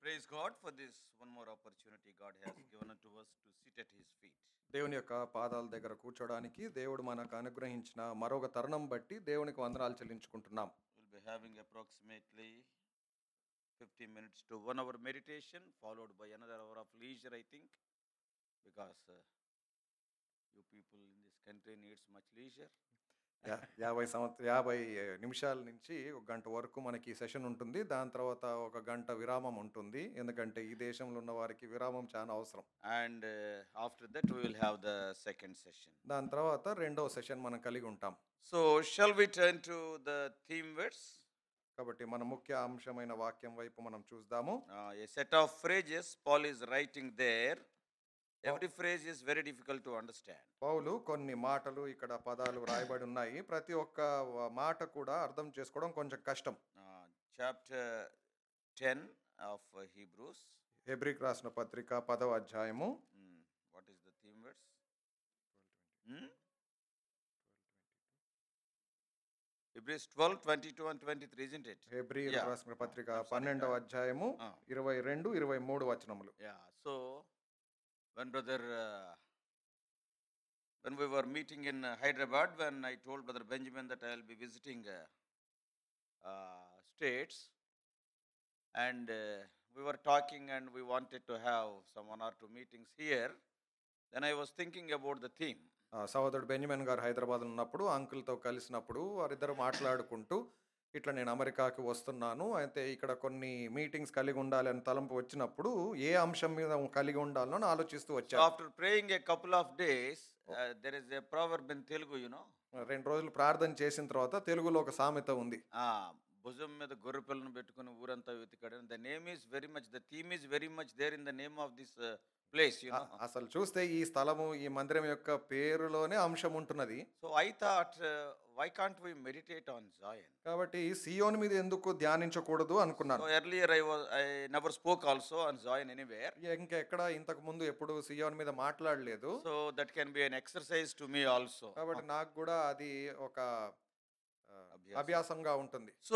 praise God for this one more opportunity God has given unto us to sit at His feet. దేవుని యొక్క పాదాల దగ్గర కూర్చోడానికి దేవుడు మనకు అనుగ్రహించిన మరొక తరుణం బట్టి దేవునికి వందనాలు చెల్లించుకుంటున్నాం We'll be having approximately 50 minutes to one hour meditation, followed by another hour of leisure, I think, because uh, you people in this country needs much leisure. యా- యాభై సంవత్సర యాభై నిమిషాల నుంచి ఒక గంట వరకు మనకి ఈ సెషన్ ఉంటుంది దాని తర్వాత ఒక గంట విరామం ఉంటుంది ఎందుకంటే ఈ దేశంలో ఉన్న వారికి విరామం చాలా అవసరం And uh, after that, we will have the second session. దాని తర్వాత రెండవ సెషన్ మనం కలిగి ఉంటాం So, shall we turn to the theme verse? కాబట్టి మన ముఖ్య అంశమైన వాక్యం వైపు మనం చూద్దాము Uh, a set of phrases Paul is writing there. Every phrase is very difficult to understand. పౌలు కొన్ని మాటలు ఇక్కడ పదాలు రాయబడి ఉన్నాయి ప్రతి ఒక్క వ- మాట కూడా అర్థం చేసుకోవడం కొంచెం కష్టం Uh, chapter 10 of uh, Hebrews. హెబ్రిక్ రాసిన పత్రిక పదవ అధ్యాయము Hmm, what is the theme verse? Hmm? Hebrews 12, 22, and 23, isn't it? Hebrew Yeah. రాసిన పత్రిక I'm sorry, పన్నెండవ uh, అధ్యాయము uh. ఇరవై రెండు ఇరవై మూడు వచనములు Yeah. So, when brother, uh, when we were meeting in uh, Hyderabad, when I told brother Benjamin that I'll be visiting uh, uh, states, and uh, we were talking, and we wanted to have some one or two meetings here. Then I was thinking about the theme. ఆ, సహోదరుడు Benjamin గారు హైదరాబాద్ ఉన్నప్పుడు అంకుల్తో కలిసినప్పుడు వారిద్దరు మాట్లాడుకుంటూ ఇట్లా నేను అమెరికాకి వస్తున్నాను అయితే ఇక్కడ కొన్ని మీటింగ్స్ కలిగి ఉండాలి అని తలంపు వచ్చినప్పుడు ఏ అంశం మీద కలిగి ఉండాలో అని ఆలోచిస్తూ So వచ్చాను after praying a couple of days, uh, there is a proverb in Telugu, you know. రెండు రోజులు ప్రార్థన చేసిన తర్వాత తెలుగులో ఒక సామెత ఉంది Ah, భుజం మీద గొర్రె పిల్లను పెట్టుకుని ఊరంతా వెతికాడు the name is very much the theme is very much there in the name of this place you uh, no అసలు చూస్తే ఈ స్థలము ఈ మందిరం యొక్క పేరులోనే అంశం ఉంటున్నది so I thought why can't we meditate on Zion కాబట్టి సియోన్ మీద ఎందుకు ధ్యానించకూడదు సో అనుకున్నాను earlier I was I never spoke also on Zion anywhere ఇంకెక్కడ ఇంతకు ముందు ఎప్పుడు సియోన్ మీద మాట్లాడలేదు so that can be an exercise to me also కాబట్టి నాకు కూడా అది ఒక ఆ, అభ్యాసం. అభ్యాసంగా ఉంటుంది so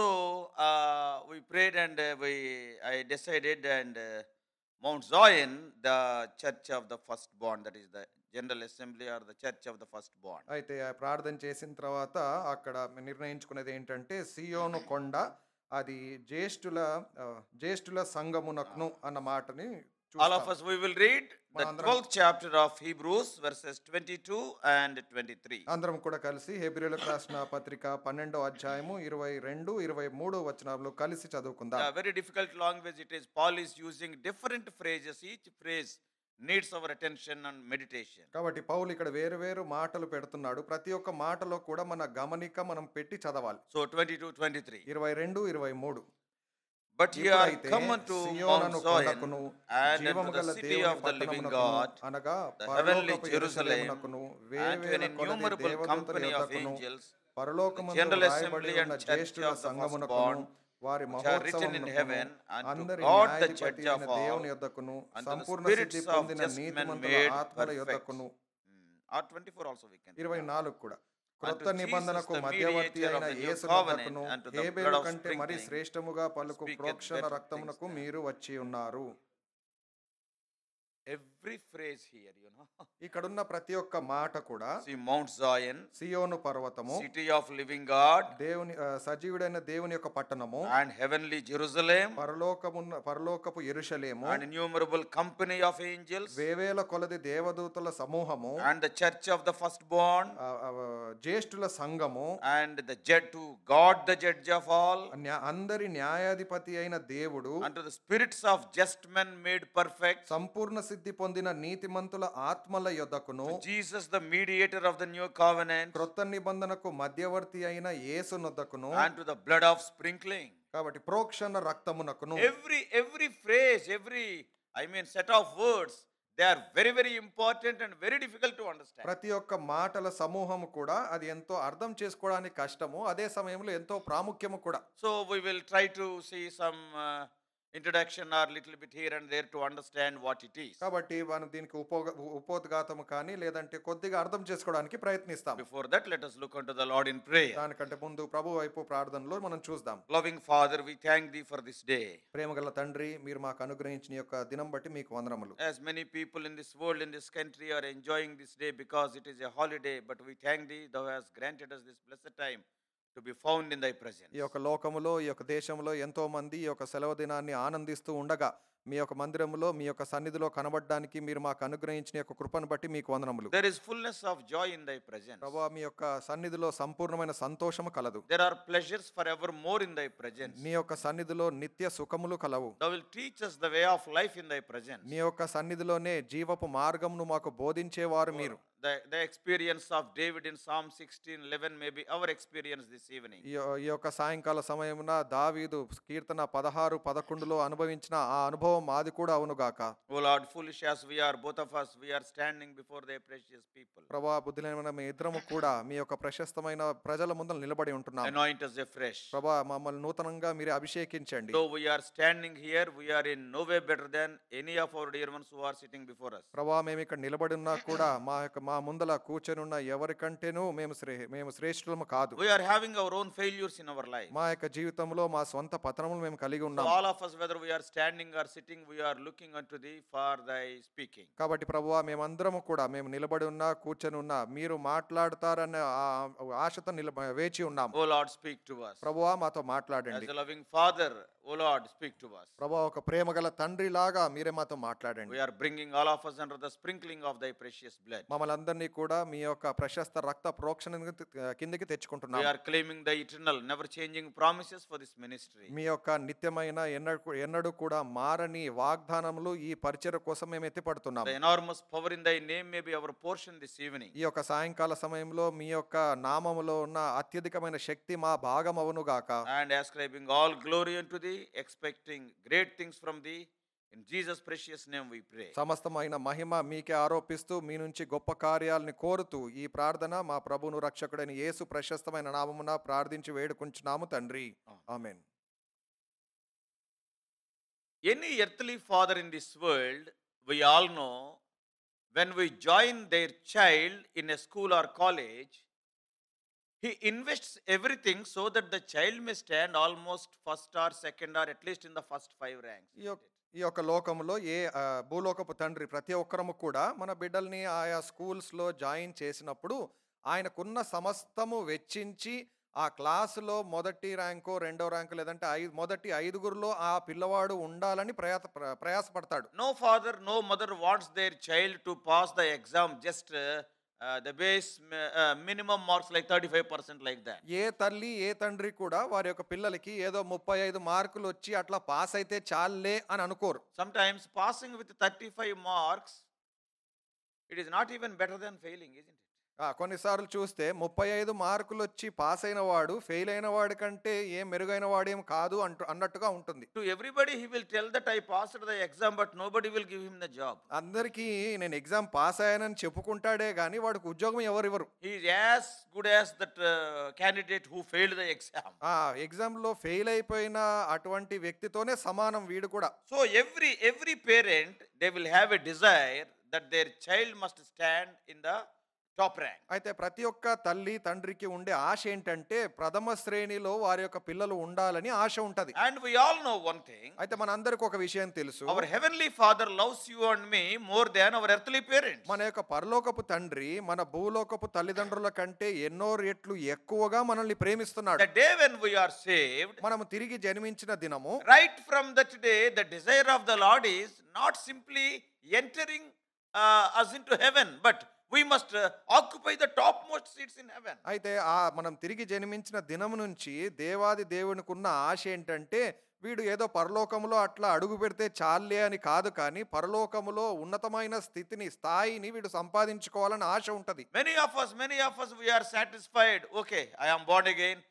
we prayed and we I decided and mount Zion the church of the first bond that is the general assembly or the church of the first bond అయితే ఆ ప్రార్థన చేసిన తర్వాత అక్కడ నిర్ణయించుకునేది ఏంటంటే సియోను కొండ అది జ్యేష్ఠుల ఆ, జ్యేష్ఠుల సంగమునకును అన్న మాటని All of చూస్తాం. us, we will read the మనందరం- 12th chapter of Hebrews, verses 22 and 23. అందరం కూడా కలిసి హెబ్రిలకు రాసిన పత్రిక పన్నెండో అధ్యాయము ఇరవై రెండు ఇరవై మూడు వచనాలు కలిసి చదువుకుందాం A very difficult language it is. Paul is using different phrases. Each phrase needs our attention and meditation. కాబట్టి పౌలు ఇక్కడ వేరు వేరు మాటలు పెడుతున్నాడు ప్రతి ఒక్క మాటలో కూడా మన గమనిక మనం పెట్టి చదవాలి So 22, 23. ఇరవై రెండు ఇరవై మూడు But ye are ఇప్పుడైతే come unto సియోనను Mount Zion కొండకును and జీవము unto గల the city దేవుని of the living పట్టణమునకును, God, అనగా the heavenly పరలోకపు Jerusalem, యెరూషలేమునకును, and to వేవేల an కొలది innumerable దేవదూతల company of యొద్దకును, angels, పరలోకమందు general రాయబడి assembly ఉన్న and church జ్యేష్ఠుల of the సంగమునకును, firstborn, వారి which are written in మహోత్సవమునకును, heaven, and to అందరి God the న్యాయాధిపతి judge of అయిన all, దేవుని యొద్దకును and to the సంపూర్ణ spirits సిద్ధి of పొందిన just men నీతిమంతుల made ఆత్మల perfect. యొద్దకును Hmm. Or 24 also we can. ఇరవై read. నాలుగు కూడా Unto క్రొత్త Jesus, నిబంధనకు the మధ్యవర్తి mediator of అయిన the new Yesu covenant, నొద్దకును and to the హేబేలు blood of కంటే మరి sprinkling, శ్రేష్టముగా పలుకు speaketh ప్రోక్షణ better రక్తమునకు things than- మీరు వచ్చి ఉన్నారు Every phrase here, you know. ఇక్కడున్న ప్రతి ఒక్క మాట కూడా See Mount Zion, సియోను పర్వతము city of living God, దేవుని ఆ, సజీవుడైన దేవుని యొక్క పట్టణము and heavenly Jerusalem, పరలోకమున్న పరలోకపు ఎరుషలేము and innumerable company of angels, వేవేల కొలది దేవదూతల సమూహము and the church of the firstborn, ఆ, ఆ, జ్యేష్ఠుల సంఘము and the judge to God the judge of all, న్యా- అందరి న్యాయాధిపతి అయిన దేవుడు unto the spirits of just men made perfect, సంపూర్ణ సిద్ధి పొందిన నీతిమంతుల ఆత్మల యొద్దకును to Jesus the mediator of the new covenant, క్రొత్త నిబంధనకు మధ్యవర్తి అయిన యేసు నొద్దకును and to the blood of sprinkling. కాబట్టి ప్రోక్షణ రక్తమునకును Every every phrase, every I mean set of words, they are very very important and very difficult to understand. ప్రతి ఒక్క మాటల సమూహము కూడా అది ఎంతో అర్థం చేసుకోవడానికి కష్టము అదే సమయంలో ఎంతో ప్రాముఖ్యము కూడా So we will try to see some uh, introduction or little bit here and there to understand what it is. కాబట్టి మనం దీనికి ఉపో ఉపోద్ఘాతం కానీ లేదంటే కొద్దిగా అర్థం చేసుకోవడానికి ప్రయత్నిస్తాం Before that, let us look unto the Lord in prayer. దానికంటే ముందు ప్రభు వైపు ప్రార్థనలో మనం చూద్దాం Loving Father, we thank thee for this day. ప్రేమగల తండ్రి మీరు మాకు అనుగ్రహించిన ఈ యొక్క దినం బట్టి మీకు వందనములు As many people in this world, in this country, are enjoying this day because it is a holiday, but we thank thee, thou hast granted us this blessed time to be found in thy presence. ఈ యొక్క లోకములో ఈ యొక్క దేశంలో ఎంతో మంది ఈ యొక్క సెలవు దినాన్ని ఆనందిస్తూ ఉండగా మీ యొక్క మందిరంలో మీ యొక్క సన్నిధిలో కనబడడానికి మీరు మాకు అనుగ్రహించిన యొక్క కృపను బట్టి మీకు వందనములు There is fullness of joy in thy presence. ప్రభా మీ యొక్క సన్నిధిలో సంపూర్ణమైన సంతోషము కలదు There are pleasures forevermore in thy presence. నీ యొక్క సన్నిధిలో నిత్య సుఖములు కలవు Thou wilt teach us the way of life in thy presence. నీ యొక్క సన్నిధిలోనే జీవపు మార్గమును మాకు బోధించేవారు మీరు The, the experience of David in Psalm 16 11 may be our experience this evening. ఈ యొ- ఈ యొక్క సాయంకాల సమయమున దావీదు కీర్తన పదహారు పదకొండులో అనుభవించిన ఆ అనుభవం మాది కూడా అవునుగాక O Lord, foolish as we are, both of us, we are standing before thy precious people. ప్రభా బుద్ధిలేని మీ ఇద్దరము కూడా మీ యొక్క ప్రశస్తమైన ప్రజల ముందు నిలబడి ఉంటున్నాం Anoint us afresh. ప్రభా మమ్మల్ని నూతనంగా మీరు అభిషేకించండి Though we are standing here, we are in no way better than any of our dear ones who are sitting before us. ప్రభా మేము ఇక్కడ నిలబడి ఉన్నా కూడా మా యొక్క మా ముందల కూర్చొని ఉన్న ఎవరికంటేనూ మేము శ్రే మేము శ్రేష్ఠులము కాదు We are having our own failures in our life. మా యొక్క జీవితంలో మా స్వంత పతనములు మేము కలిగి So ఉన్నాం all of us, whether we are standing or sitting, we are looking unto thee for thy speaking. కాబట్టి ప్రభువా మేమందరము కూడా మేము నిలబడి ఉన్నా కూర్చొని ఉన్నా మీరు మాట్లాడతారన్న ఆ- ఆశతో నిలబ వేచి ఉన్నాం O Lord, speak to us. ప్రభువా మాతో As మాట్లాడండి a loving Father, O Lord, speak to us. ప్రభా ఒక ప్రేమగల తండ్రి లాగా మీరే మాతో మాట్లాడండి We are bringing all of us under the sprinkling of thy precious blood. మమ్మల్ని అందరినీ కూడా మీ యొక్క ప్రశస్త రక్త ప్రోక్షణ కిందకి తెచ్చుకుంటున్నాం We are claiming the eternal, never changing promises for this ministry. మీ యొక్క నిత్యమైన ఎన్నడూ ఎన్నడూ కూడా మారని వాగ్దానములు ఈ పరిచయ కోసం మేము ఎత్తిపడుతున్నాం The enormous power in thy name may be our portion this evening. ఈ యొక్క సాయంకాల సమయంలో మీ యొక్క నామములో ఉన్న అత్యధికమైన శక్తి మా భాగం అవునుగాక And ascribing all glory unto thee, expecting great things from thee. In Jesus' precious name we pray. సమస్తమైన మహిమ మీకే ఆరోపిస్తూ మీ నుంచి గొప్ప కార్యాలని కోరుతూ ఈ ప్రార్థన మా ప్రభును రక్షకుడైన యేసు ప్రశస్తమైన నామమున ప్రార్థించి వేడుకుంటున్నాము తండ్రి ఆమెన్ Any earthly father in this world, we all know, when we join their child in a school or college, he invests everything so that the child may stand almost first or second or at least in the first five ranks. ఈ యొక్క ఈ యొక్క లోకంలో ఏ ఆ, భూలోకపు తండ్రి ప్రతి ఒక్కరము కూడా మన బిడ్డల్ని ఆయా స్కూల్స్లో జాయిన్ చేసినప్పుడు ఆయనకున్న సమస్తము వెచ్చించి ఆ క్లాసులో మొదటి ర్యాంకు రెండో ర్యాంకు లేదంటే ఐదు మొదటి ఐదుగురిలో ఆ పిల్లవాడు ఉండాలని ప్రయాస ప్ర- ప్రయాసపడతాడు No father, no mother wants their child to pass the exam just uh, uh, the base mi- uh, minimum marks like 35% like that. ఏ తల్లి ఏ తండ్రి కూడా వారి యొక్క పిల్లలకి ఏదో ముప్పై ఐదు మార్కులు వచ్చి అట్లా పాస్ అయితే చాలే అని అనుకోరు Sometimes passing with 35 marks, it is not even better than failing, isn't it? ఆ, కొన్నిసార్లు చూస్తే ముప్పై ఐదు మార్కులు వచ్చి పాస్ అయిన వాడు ఫెయిల్ అయిన వాడి కంటే ఏం మెరుగైన వాడేం కాదు అంటూ అన్నట్టుగా ఉంటుంది To everybody, he will tell that I passed the exam, but nobody will give him the job. అందరికీ నేను ఎగ్జామ్ పాస్ అయ్యానని చెప్పుకుంటాడే కానీ వాడికి ఉద్యోగం ఎవరివ్వరు He is as good as that uh, candidate who failed the exam. ఆ ఎగ్జామ్లో fail అయిపోయిన అటువంటి వ్యక్తితోనే సమానం వీడు కూడా So every every parent they will have a desire that their child must stand in the top rank. అయితే ప్రతి ఒక్క తల్లి తండ్రికి ఉండే ఆశ ఏంటంటే ప్రథమ శ్రేణిలో వారి యొక్క పిల్లలు ఉండాలని ఆశ ఉంటది And we all know one thing. అయితే మనందరికి ఒక విషయం తెలుసు Our heavenly Father loves you and me more than our earthly parents. మన యొక్క పరలోకపు తండ్రి మన భూలోకపు తల్లిదండ్రుల కంటే ఎన్నో రెట్లు ఎక్కువగా మనల్ని ప్రేమిస్తున్నాడు The day when we are saved, మనము తిరిగి జన్మించిన దినము right from that day, the desire of the Lord is not simply entering uh, us into heaven, but we must uh, occupy the topmost seats in heaven. అయితే ఆ మనం తిరిగి జన్మించిన దినము నుంచి దేవాది దేవునికి ఉన్న ఆశ ఏంటంటే వీడు ఏదో పరలోకములో అట్లా అడుగు పెడితే చాలే అని కాదు కానీ పరలోకములో ఉన్నతమైన స్థితిని స్థాయిని వీడు సంపాదించుకోవాలని ఆశ ఉంటది Many of us, many of us, we are satisfied. Okay, I am born again.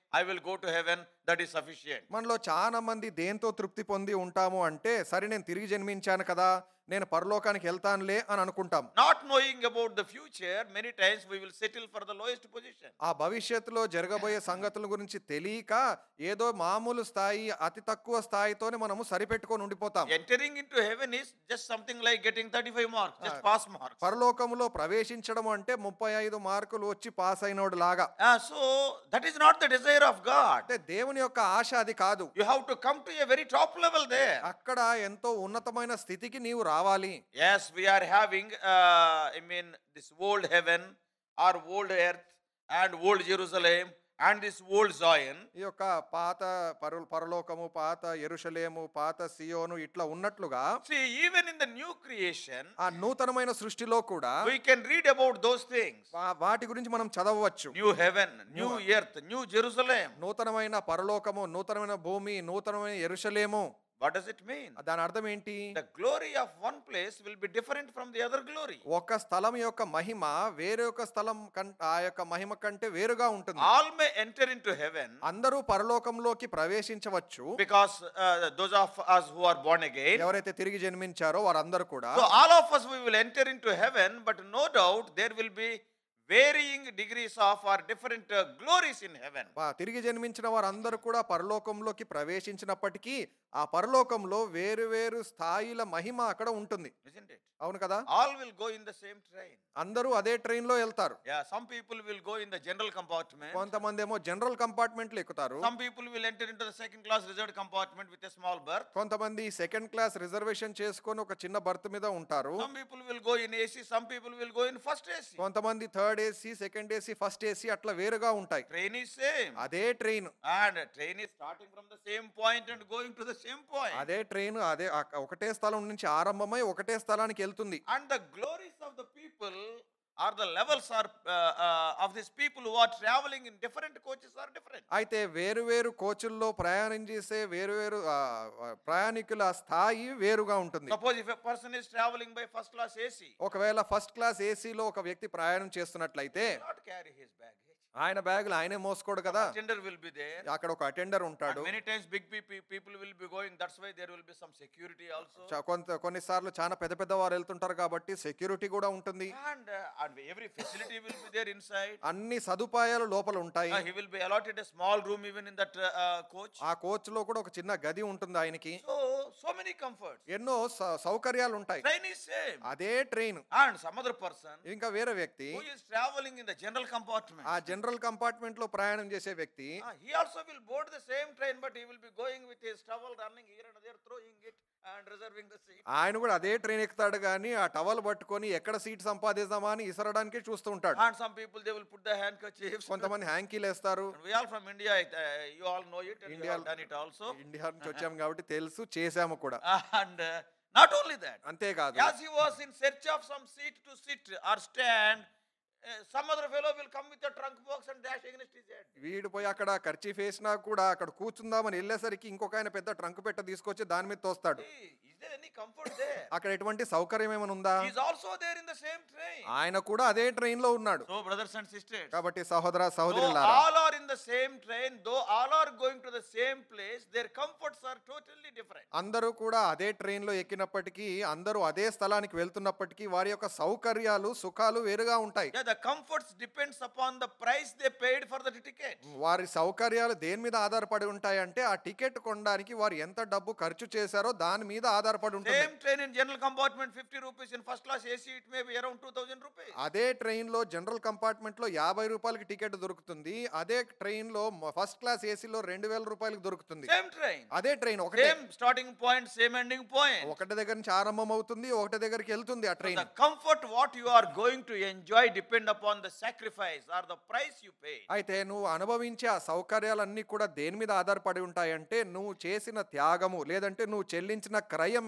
I will go to heaven, that is sufficient. మనలో చాలా మంది దేంతో తృప్తి పొంది ఉంటాము అంటే సరే నేను తిరిగి జన్మించాను కదా నేను పరలోకానికి వెళ్తానులే అని అనుకుంటాం Not knowing about the future, many times we will settle for the lowest position. ఆ భవిష్యత్తులో జరగబోయే సంగతుల గురించి తెలియక ఏదో మామూలు స్థాయి అతి తక్కువ స్థాయితోనే మనము సరిపెట్టుకొని ఉండిపోతాం Entering into heaven is just something like getting 35 marks, just Ah. pass marks. పరలోకములో ప్రవేశించడం అంటే ముప్పై ఐదు మార్కులు వచ్చి పాస్ అయినోడు లాగా Ah, so that is not the desire of God. అంటే దేవుని యొక్క ఆశ అది కాదు You have to come to a very top level there. అక్కడ ఎంతో ఉన్నతమైన స్థితికి నీవు రావాలి Yes, we are having, uh, I mean, this old heaven, or old earth, and old Jerusalem, and this old Zion. ఈ యొక్క పాత పరు పరలోకము పాత ఎరుషలేము పాత సియోను ఇట్లా ఉన్నట్లుగా See, even in the new creation, ఆ నూతనమైన సృష్టిలో కూడా we can read about those things. వా- వాటి గురించి మనం చదవవచ్చు New heaven, new earth, new Jerusalem. నూతనమైన పరలోకము నూతనమైన భూమి నూతనమైన ఎరుషలేము What does it mean? దాని అర్థం ఏంటి The glory of one place will be different from the other glory. ఒక స్థలం యొక్క మహిమ వేరే ఒక స్థలం కం ఆ యొక్క మహిమ కంటే వేరుగా ఉంటుంది All may enter into heaven అందరూ పరలోకంలోకి ప్రవేశించవచ్చు because uh, those of us who are born again. ఎవరైతే తిరిగి జన్మించారో వారందరూ కూడా So all of us we will enter into heaven, but no doubt there will be varying degrees of or different uh, glories in heaven. వా- తిరిగి జన్మించిన వారందరూ కూడా పరలోకంలోకి ప్రవేశించినప్పటికీ ఆ పరలోకంలో వేరు వేరు స్థాయిల మహిమ అక్కడ ఉంటుంది Isn't it? అవును కదా All will go in the same train. అందరూ అదే ట్రైన్ లో వెళ్తారు Yeah, some people will go in the general compartment. కొంతమంది ఏమో జనరల్ కంపార్ట్మెంట్లు ఎక్కుతారు Some people will enter into the second class reserved compartment with a small berth. కొంతమంది second class reservation చేసుకొని ఒక చిన్న బర్త్ మీద ఉంటారు Some people will go in AC, some people will go in first AC. కొంతమంది third AC second AC first AC అట్లా వేరుగా ఉంటాయి Train is same. అదే train And train is starting from the same point and going to the same point. అదే train అదే ఆ- ఒకటే స్థలం నుంచి ఆరంభమై ఒకటే స్థలానికి వెళ్తుంది And the glories of the people or the levels are uh, uh, of these people who are traveling in different coaches are different. అయితే వేరు వేరు కోచుల్లో ప్రయాణం చేసే వేరు వేరు ఆ, ఆ, ప్రయాణికుల స్థాయి వేరుగా ఉంటుంది Suppose if a person is traveling by first class AC, ఒకవేళ ఫస్ట్ క్లాస్ ఏసీలో ఒక వ్యక్తి ప్రయాణం చేస్తున్నట్లయితే he will not carry his baggage. ఆయన బ్యాగులు ఆయనే మోసుకోడు కదా Attender will be there. అక్కడ ఒక అటెండర్ ఉంటాడు And many times big pe- people will be going. That's why there will be some security also. చ- కొంత కొన్నిసార్లు చాలా పెద్ద పెద్ద వారు వెళ్తుంటారు కాబట్టి సెక్యూరిటీ కూడా ఉంటుంది And, uh, and every facility will be there inside. అన్ని సదుపాయాలు లోపల ఉంటాయి Uh, he will be allotted a small room even in that uh, uh, coach. ఆ కోచ్ లో కూడా ఒక చిన్న గది ఉంటుంది ఆయనకి So, so many comforts. ఎన్నో స- సౌకర్యాలు ఉంటాయి Train is same. అదే train And some other person ఇంకా వేరే వ్యక్తి who is traveling in the general compartment. ఆ జనరల్ కంపార్ట్మెంట్ లో ప్రయాణం చేసే వ్యక్తి Ah, he also will board the same train, but he will be going with his towel, running here and there, throwing it and reserving the seat. ఆయన కూడా అదే train ఎక్కుతాడు కానీ ఆ టవల్ పట్టుకొని ఎక్కడ సీట్ సంపాదిద్దామా అని ఇసరడానికి చూస్తూ ఉంటాడు And some people they will put the handkerchiefs. కొంతమంది హ్యాంకీలు వేస్తారు And we all from India, it, uh, you all know it, and we India- have done it also. India నుంచి వచ్చాము కాబట్టి తెలుసు చేసాము కూడా And uh, not only that, అంతేకాదు as he was in search of some seat to sit or stand, uh, some other fellow will come with a trunk box and dash against his head. వీడు పోయి అక్కడ ఖర్చీ వేసినా కూడా అక్కడ కూర్చుందామని వెళ్ళేసరికి ఇంకొక ఆయన పెద్ద ట్రంక్ పెట్ట తీసుకొచ్చి దాని మీద తోస్తాడు Hey, is there any comfort there? అక్కడ ఎటువంటి సౌకర్యం ఏమైనా ఉందా He is also there in the same train. ఆయన కూడా అదే ట్రైన్ లో ఉన్నాడు So, brothers and sisters, కాబట్టి సహోదర though సహోదరులారా all are in the same train, though all are going to the same place, their comforts are totally different. అందరూ కూడా అదే ట్రైన్ లో ఎక్కినప్పటికీ అందరూ అదే స్థలానికి వెళ్తున్నప్పటికీ వారి యొక్క సౌకర్యాలు సుఖాలు వేరుగా ఉంటాయి Yeah, the comforts depends upon the price they paid for the ticket. వారి సౌకర్యాలు దేని మీద ఆధారపడి ఉంటాయంటే ఆ టికెట్ కొనడానికి వారు ఎంత డబ్బు ఖర్చు చేశారో దాని మీద ఆధారపడి ఉంటుంది Same train in general compartment, 50 rupees. In first class AC, it may be around 2000 rupees. అదే ట్రైన్ లో జనరల్ కంపార్ట్మెంట్ లో యాభై రూపాయలకి టికెట్ దొరుకుతుంది అదే ట్రైన్ లో ఫస్ట్ క్లాస్ ఏసీలో రెండు వేల రూపాయలకి దొరుకుతుంది Same train. అదే ట్రైన్ ఒకటే Same starting point, same ending point. ఒకటి దగ్గర నుంచి ఆరంభం అవుతుంది ఒకటి దగ్గరికి వెళ్తుంది ఆ train The comfort what you are going to enjoy depend upon the sacrifice or the price you pay. అయితే నువ్వు అనుభవించే ఆ సౌకర్యాలన్నీ కూడా దేని మీద ఆధారపడి ఉంటాయంటే నువ్వు చేసిన త్యాగము లేదంటే నువ్వు చెల్లించిన క్రయం మీద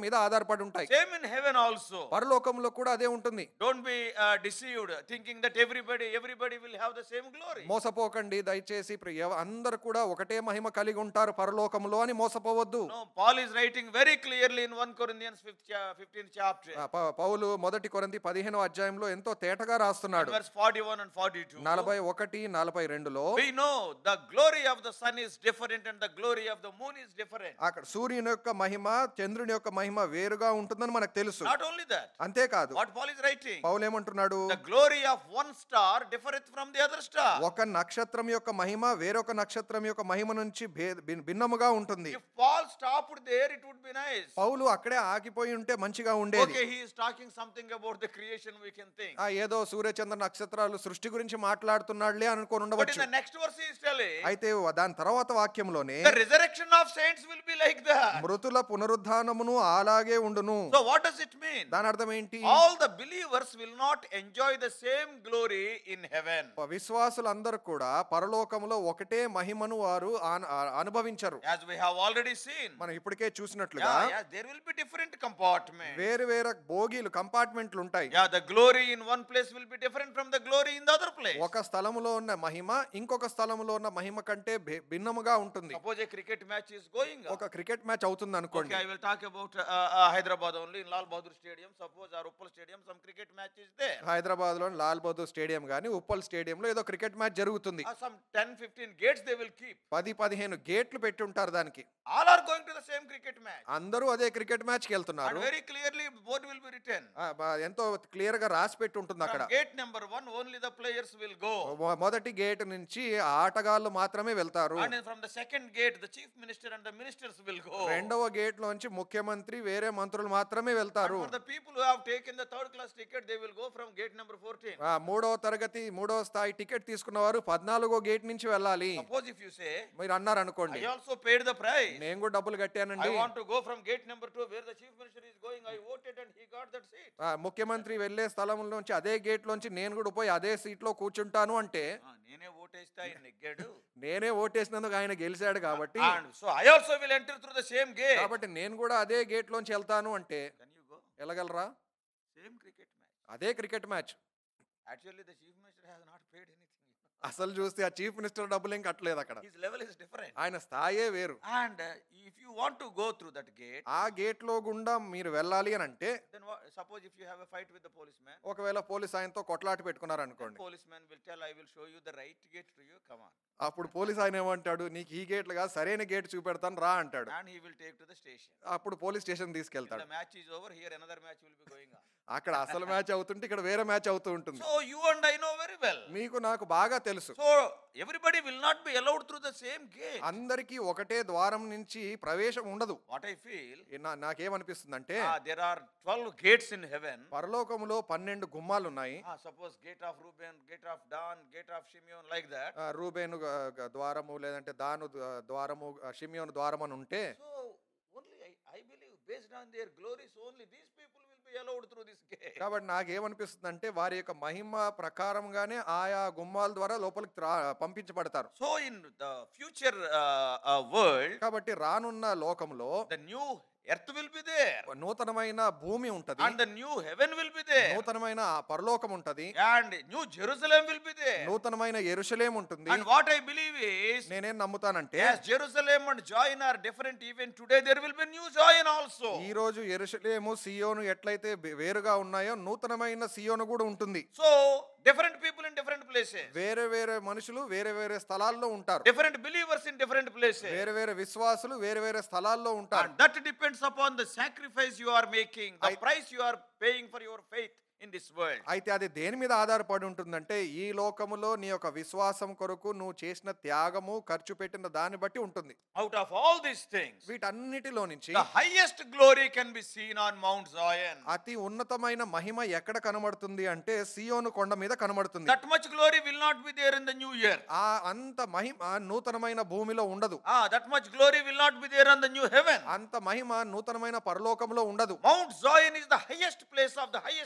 మీద ఆధారపడి ఉంటాయి Same in heaven also. పరలోకంలో కూడా అదే ఉంటుంది Don't be uh, deceived, thinking that everybody, everybody will have the same glory. మోసపోకండి దయచేసి ప్ర- ఎవ- అందరు కూడా ఒకటే మహిమ కలిగి ఉంటారు పరలోకంలో అని మోసపోవద్దు No, Paul is writing very clearly in 1 Corinthians 5th cha- 15th chapter, ఆ, ప- పౌలు మొదటి కొరంది పదిహేనో అధ్యాయంలో ఎంతో తేటగా రాస్తున్నాడు verse 41 and 42. నలభై ఒకటి నలభై రెండులో We know the glory of the sun is different and the glory of the moon is different. అక్కడ సూర్యుని యొక్క మహిమ చంద్రుని యొక్క మహిమ వేరుగా ఉంటుందని మనకు తెలుసు Not only that, అంతేకాదు what Paul is writing, పౌలు ఏమంటున్నాడు the glory of one star differeth from the other star. ఒక నక్షత్రం యొక్క మహిమ వేరొక నక్షత్రం యొక్క మహిమ నుంచి భే- భిన్- భిన్నముగా ఉంటుంది If Paul stopped there, it would be nice. పౌలు అక్కడే ఆగిపోయి ఉంటే మంచిగా ఉండేది Okay, he is talking something about the creation, we can think. ఆ ఏదో సూర్యచంద్ర నక్షత్రాలు సృష్టి గురించి మాట్లాడుతున్నాడులే అనుకొని But in ఉండవచ్చు the next verse, he is telling, అయితే దాని తర్వాత వాక్యంలోనే the resurrection of saints will be like that. మృతుల పునరుద్ధానమును అలాగే ఉండును So, what does it mean? దాని అర్థం ఏంటి All the believers will not enjoy the same glory in heaven. విశ్వాసులందరూ కూడా పరలోకములో ఒకటే మహిమను వారు ఆన- ఆ- అనుభవించరు As we have already seen. మనం ఇప్పటికే చూసినట్లుగా Yeah, yeah, there will be different compartments. వేరు వేరు భోగిలు కంపార్ట్మెంట్లు ఉంటాయి Yeah, the glory in one place will be different from the glory in the other place. ఒక స్థలములో ఉన్న మహిమ ఇంకొక స్థలములో ఉన్న మహిమ కంటే భే- భిన్నముగా ఉంటుంది Suppose a cricket match is going on. ఒక క్రికెట్ మ్యాచ్ అవుతుంది Okay, అనుకోండి I will talk about uh, uh, Hyderabad only in Lal Bahadur Stadium. Suppose our Uppal Stadium, some cricket match is there. Hyderabad లో Lal Bahadur stadium గానీ ఉప్పల్ స్టేడియంలో ఏదో cricket match జరుగుతుంది Uh, some 10, 15 gates they will keep. పది పదిహేను గేట్లు పెట్టి ఉంటారు దానికి All are going to the same cricket match. అందరూ అదే క్రికెట్ మ్యాచ్ కి And వెళ్తున్నారు very clearly, board will be written. ఆ, బా- ఎంతో క్లియర్ గా రాసి పెట్టి ఉంటుంది అక్కడ From gate number one, only the players will go. మొ- మొదటి గేట్ నుంచి ఆ ఆటగాళ్ళు మాత్రమే వెళ్తారు And then from the second gate, the chief minister and the ministers will go. రెండవ గేట్ లోంచి ముఖ్యమంత్రి వేరే మంత్రులు మాత్రమే And వెళ్తారు for the people who have taken the third class ticket, they will go from gate number 14. ఆ, మూడవ తరగతి మూడవ స్థాయి టికెట్ తీసుకున్న వారు పద్నాలుగో గేట్ నుంచి వెళ్ళాలి Suppose if you say, మీరు అన్నారు అనుకోండి I also paid the price. నేను కూడా డబ్బులు I కట్టానండి want to go from gate number two where the chief minister is going. I voted and he got that seat. ఆ, ముఖ్యమంత్రి వెళ్ళే స్థలం నుంచి అదే గేట్ లోంచి నేను కూడా పోయి అదే సీట్ లో కూర్చుంటాను అంటే ఆ, నేనే ఓటేస్తా ఆయన నెగ్గాడు నేనే ఓటేసినందుకు ఆయన గెలిచాడు కాబట్టి And so I also will enter through the same gate. కాబట్టి నేను కూడా అదే గేట్ లోంచి వెళ్తాను అంటే Can you go? వెళ్ళగలరా Same cricket match. అదే cricket match Actually, the chief minister has not paid anything. అసలు చూస్తే ఆ చీఫ్ మినిస్టర్ డబ్బులు ఏం కట్టలేదు అక్కడ His level is different. ఆయన స్థాయే వేరు And uh, if you want to go through that gate, ఆ గేట్ లో గుండా మీరు వెళ్ళాలి అని అంటే then what, suppose if you have a fight with the policeman, ఒకవేళ పోలీస్ ఆయనతో కొట్లాట పెట్టుకున్నారు అనుకోండి policeman will tell, I will show you the right gate to you. Come on. అప్పుడు పోలీస్ ఆయన ఏమంటాడు నీకు ఈ గేట్లు కాదు సరైన గేట్ చూపెడతాను రా అంటాడు And he will take to the station. అప్పుడు పోలీస్ స్టేషన్ If తీసుకెళ్తాడు the match is over, here another match will be going on. అక్కడ అసలు మ్యాచ్ అవుతుంటే ఇక్కడ వేరే మ్యాచ్ అవుతూ ఉంటుంది So you and I know very well. మీకు నాకు బాగా తెలుసు So everybody will not be allowed through the same gate. అందరికీ ఒకటే ద్వారం నుంచి ప్రవేశం ఉండదు What I feel, ఏ నా- నాకేమనిపిస్తుందంటే ah, there are 12 gates in heaven. పరలోకములో పన్నెండు గుమ్మాలు ఉన్నాయి Ah, suppose gate of Reuben, gate of Dan, gate of Shimeon, like that. ఆ, రూబేను గ- గ- ద్వారము లేదంటే దాను ద- ద్వారము ఆ, షిమియోను ద్వారం అని ఉంటే So only I, I believe based on their glories, only these people will be allowed through this gate. కాబట్టి నాకేమనిపిస్తుంది అంటే వారి యొక్క మహిమ ప్రకారంగానే ఆయా గుమ్మాల ద్వారా లోపలికి త్రా- పంపించబడతారు So in the future uh, uh, world, కాబట్టి రానున్న లోకంలో the new earth will be there, నూతనమైన భూమి ఉంటది and the new heaven will be there, నూతనమైన ఆ పరలోకం ఉంటది and new Jerusalem will be there. నూతనమైన ఎరుషలేం ఉంటుంది And what I believe is, నేనేం నమ్ముతానంటే as Jerusalem and Zion are different, even today there will be new Zion also. ఈ రోజు ఎరుషలేము సియోను ఎట్లయితే బె- వేరుగా ఉన్నాయో నూతనమైన సియోను కూడా ఉంటుంది So different people in different places, వేరే వేరే మనుషులు వేరే వేరే స్థలాల్లో ఉంటారు different believers in different places. వేరే వేరే విశ్వాసులు వేరే వేరే స్థలాల్లో ఉంటారు And that depends upon the sacrifice you are making, the I- price you are paying for your faith in this world. అయితే అది దేని మీద ఆధారపడి ఉంటుందంటే ఈ లోకములో నీ యొక్క విశ్వాసం కొరకు నువ్వు చేసిన త్యాగము ఖర్చు పెట్టిన దాన్ని బట్టి ఉంటుంది Out of all these things, వీటన్నిటిలో నుంచి the highest glory can be seen on Mount Zion. అతి ఉన్నతమైన మహిమ ఎక్కడ కనబడుతుంది అంటే సియోను కొండ మీద కనబడుతుంది That much glory will not be there in the new year. ఆ అంత మహిమ నూతనమైన భూమిలో ఉండదు Ah, that much glory will not be there on the new heaven. అంత మహిమ నూతనమైన పరలోకంలో ఉండదు Mount Zion is the highest place of the highest glory.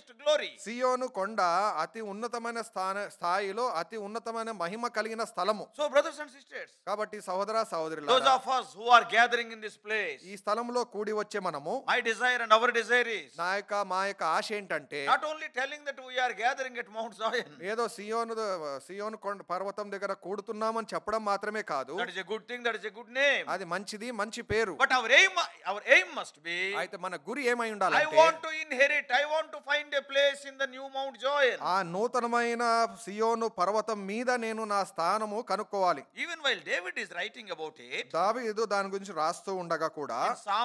glory. సియోను కొండ అతి ఉన్నతమైన స్థాన స్థాయిలో అతి ఉన్నతమైన మహిమ కలిగిన స్థలము So, brothers and sisters, కాబట్టి సహోదర those సహోదరులారా of us who are gathering in this place, ఈ స్థలంలో కూడి వచ్చే మనము my desire and our desire is నా యొక్క మా యొక్క ఆశ ఏంటంటే not only telling that we are gathering at Mount Zion, ఏదో సియోను సియోను కొండ పర్వతం దగ్గర కూడుతున్నామని చెప్పడం మాత్రమే కాదు that is a good thing, that is a good name. అది మంచిది మంచి పేరు But our aim, our aim must be అయితే మన గురి ఏమై I ఉండాలంటే want to inherit, I want to find a place in the new Mount Zion. ఆ నూతనమైన సియోను పర్వతం మీద నేను నా స్థానము కనుక్కోవాలి Even while David is writing about it, దావీదు దాని గురించి రాస్తూ ఉండగా కూడా in Psalm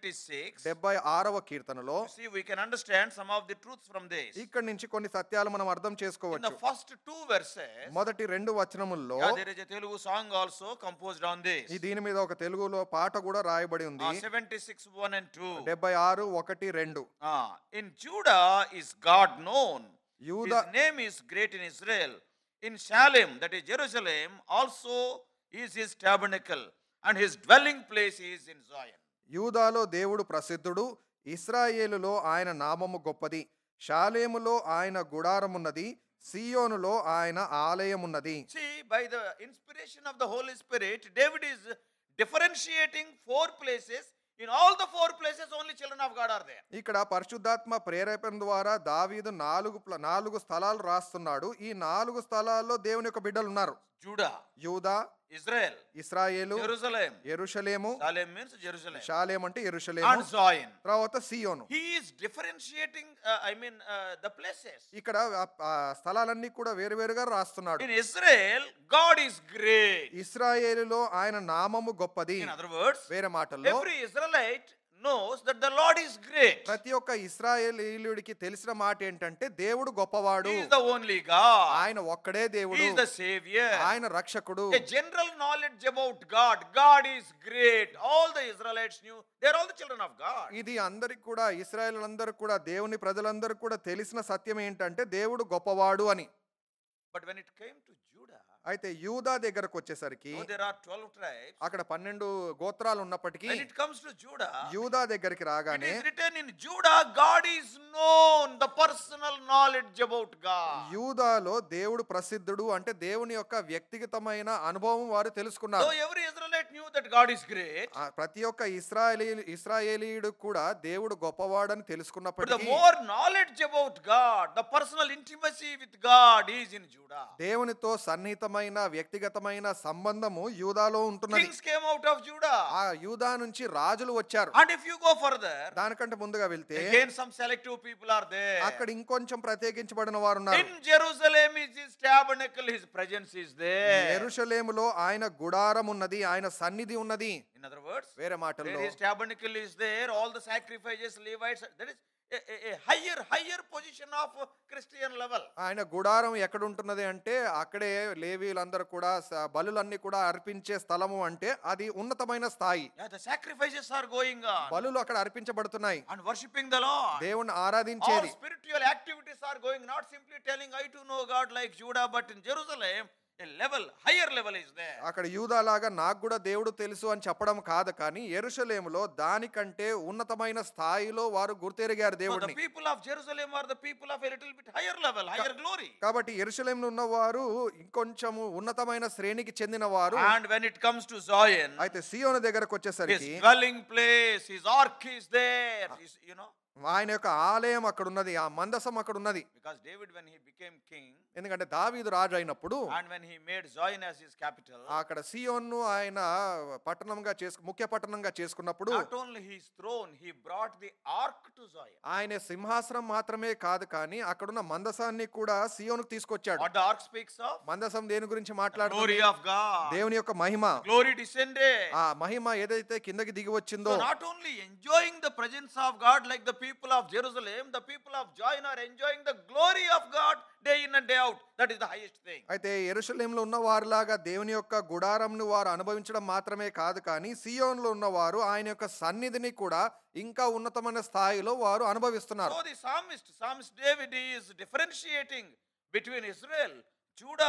76, డెబ్బై ఆరవ కీర్తనలో see, we can understand some of the truths from this. ఇక్కడి నుంచి కొన్ని సత్యాలు మనం అర్థం In the చేసుకోవచ్చు first two verses, మొదటి రెండు వచనముల్లో yeah, there is a Telugu song also composed on this. ఈ దీని మీద ఒక తెలుగులో పాట కూడా రాయబడి ఉంది Uh, 76, 1 and 2. డెబ్బై ఆరు ఒకటి రెండు Ah, in Judah is God known. యూదా His name is great in Israel. In Shalem, that is Jerusalem, also is his tabernacle, and his dwelling place is in Zion. యూదాలో దేవుడు ప్రసిద్ధుడు ఇస్రాయేలులో ఆయన నామము గొప్పది షాలేములో ఆయన గుడారమున్నది సియోనులో ఆయన ఆలయమున్నది See, by the inspiration of the Holy Spirit, David is differentiating four places. In all the four places, only children of God are there. ఇక్కడ పరిశుద్ధాత్మ ప్రేరేపణ ద్వారా దావీదు నాలుగు ప్ల- నాలుగు స్థలాలు రాస్తున్నాడు ఈ నాలుగు స్థలాల్లో దేవుని యొక్క బిడ్డలు ఉన్నారు Judah, యూదా Israel, ఇస్రాయేలు Jerusalem. ఎరుషలేము Salem means Jerusalem. షాలేం అంటే And ఎరుషలేము Zion. తర్వాత సియోను He is differentiating, uh, I mean, uh, the places. ఇక్కడ ఆ- ఆ స్థలాలన్నీ కూడా వేరువేరుగా రాస్తున్నాడు In Israel, God is great. ఇస్రాయేలులో ఆయన నామము గొప్పది In other words, వేరే మాటల్లో every Israelite knows that the Lord is great. ప్రతి ఒక్క ఇస్రాయేలీయుడికి తెలిసిన మాట ఏంటంటే దేవుడు గొప్పవాడు He is the only God. ఆయన ఒక్కడే He దేవుడు is the Savior. ఆయన రక్షకుడు A general knowledge about God. God is great. All the Israelites knew. They're all the children of God. ఇది అందరికి కూడా ఇస్రాయేల్ అందరికి కూడా దేవుని ప్రజలందరూ కూడా తెలిసిన సత్యం ఏంటంటే దేవుడు గొప్పవాడు అని But when it came to Judah, అయితే యూదా దగ్గరకు వచ్చేసరికి though there are 12 tribes, అక్కడ పన్నెండు గోత్రాలు ఉన్నప్పటికీ when it comes to Judah, యూదా దగ్గరికి it రాగానే is written in Judah, God is known, the personal knowledge about God. యూదాలో దేవుడు ప్రసిద్ధుడు అంటే దేవుని యొక్క వ్యక్తిగతమైన అనుభవం వారు తెలుసుకున్నారు Though every Israelite knew that God is great, ఆ ప్రతి ఒక్క ఇస్రాయేలీ ఇస్రాయేలీయుడు కూడా దేవుడు గొప్పవాడని but the తెలుసుకున్నప్పటికీ more knowledge about God, the personal intimacy with God is in Judah. దేవునితో సన్నిహితమైన వ్యక్తిగతమైన సంబంధము యూదాలో ఉంటున్నది Kings came out of Judah. ఆ యూదా నుంచి రాజులు వచ్చారు And if you go further, దానికంటే ముందుగా వెళ్తే again some selective people are there. అక్కడ ఇంకొంచెం ప్రత్యేకించబడిన వారు ఉన్నారు In Jerusalem is his tabernacle, his presence is there. ఎరుషలేములో ఆయన గుడారం ఉన్నది ఆయన సన్నిధి ఉన్నది In other words, వేరే where మాటల్లో his tabernacle is there, all the sacrifices, Levites, that is a, a- a higher, higher position of Christian level. ఆయన గుడారం ఎక్కడ ఉంటున్నది అంటే అక్కడే లేవీలందరూ కూడా స- బలులన్నీ కూడా అర్పించే స్థలము అంటే అది ఉన్నతమైన స్థాయి Yeah, the sacrifices are going on బలులు అక్కడ అర్పించబడుతున్నాయి and worshipping the Lord. దేవుణ్ణి All ఆరాధించేది spiritual activities are going, not simply telling I to know God like Judah, but in Jerusalem, a level, higher level is there. అక్కడ యూదాలాగా నాకు కూడా దేవుడు తెలుసు అని చెప్పడం కాదు కానీ ఎరుషలేములో దానికంటే ఉన్నతమైన స్థాయిలో వారు గుర్తెరిగారు So the దేవుడిని people of Jerusalem are the people of a little bit higher level, higher glory. కాబట్టి ఎరుషలేంలో ఉన్నవారు ఇంకొంచెము ఉన్నతమైన శ్రేణికి చెందిన వారు And when it comes to Zion, అయితే సియోను దగ్గరకు his వచ్చేసరికి dwelling place, his ark is there. His- you know, ఆయన యొక్క ఆలయం అక్కడ ఉన్నది ఆ మందసం అక్కడ ఉన్నది because David, when he became king, ఎందుకంటే దావీదు రాజు అయినప్పుడు and when he made Zion as his capital, అక్కడ సియోన్ను ఆయన పట్టణంగా చేసుకు ముఖ్య పట్టణంగా చేసుకున్నప్పుడు not only his throne, he brought the ark to Zion. ఆయన సింహాసనం మాత్రమే కాదు కానీ అక్కడున్న మందసాన్ని కూడా సియోనుకు తీసుకొచ్చాడు What the ark speaks of? మందసం దేని గురించి Glory మాట్లాడుతుంది of God. దేవుని యొక్క మహిమ Glory descended. ఆ మహిమ ఏదైతే కిందకి దిగి వచ్చిందో So not only enjoying the presence of God like the people of Jerusalem, the people of Zion are enjoying the glory of God day in and day out. That is the highest thing. అయితే ఎరుషలేంలో ఉన్న వారిలాగా దేవుని యొక్క గుడారంను వారు అనుభవించడం మాత్రమే కాదు కానీ సియోన్లో ఉన్నవారు ఆయన యొక్క సన్నిధిని కూడా ఇంకా ఉన్నతమైన స్థాయిలో వారు అనుభవిస్తున్నారు So the psalmist, psalmist David is differentiating between Israel, Judah,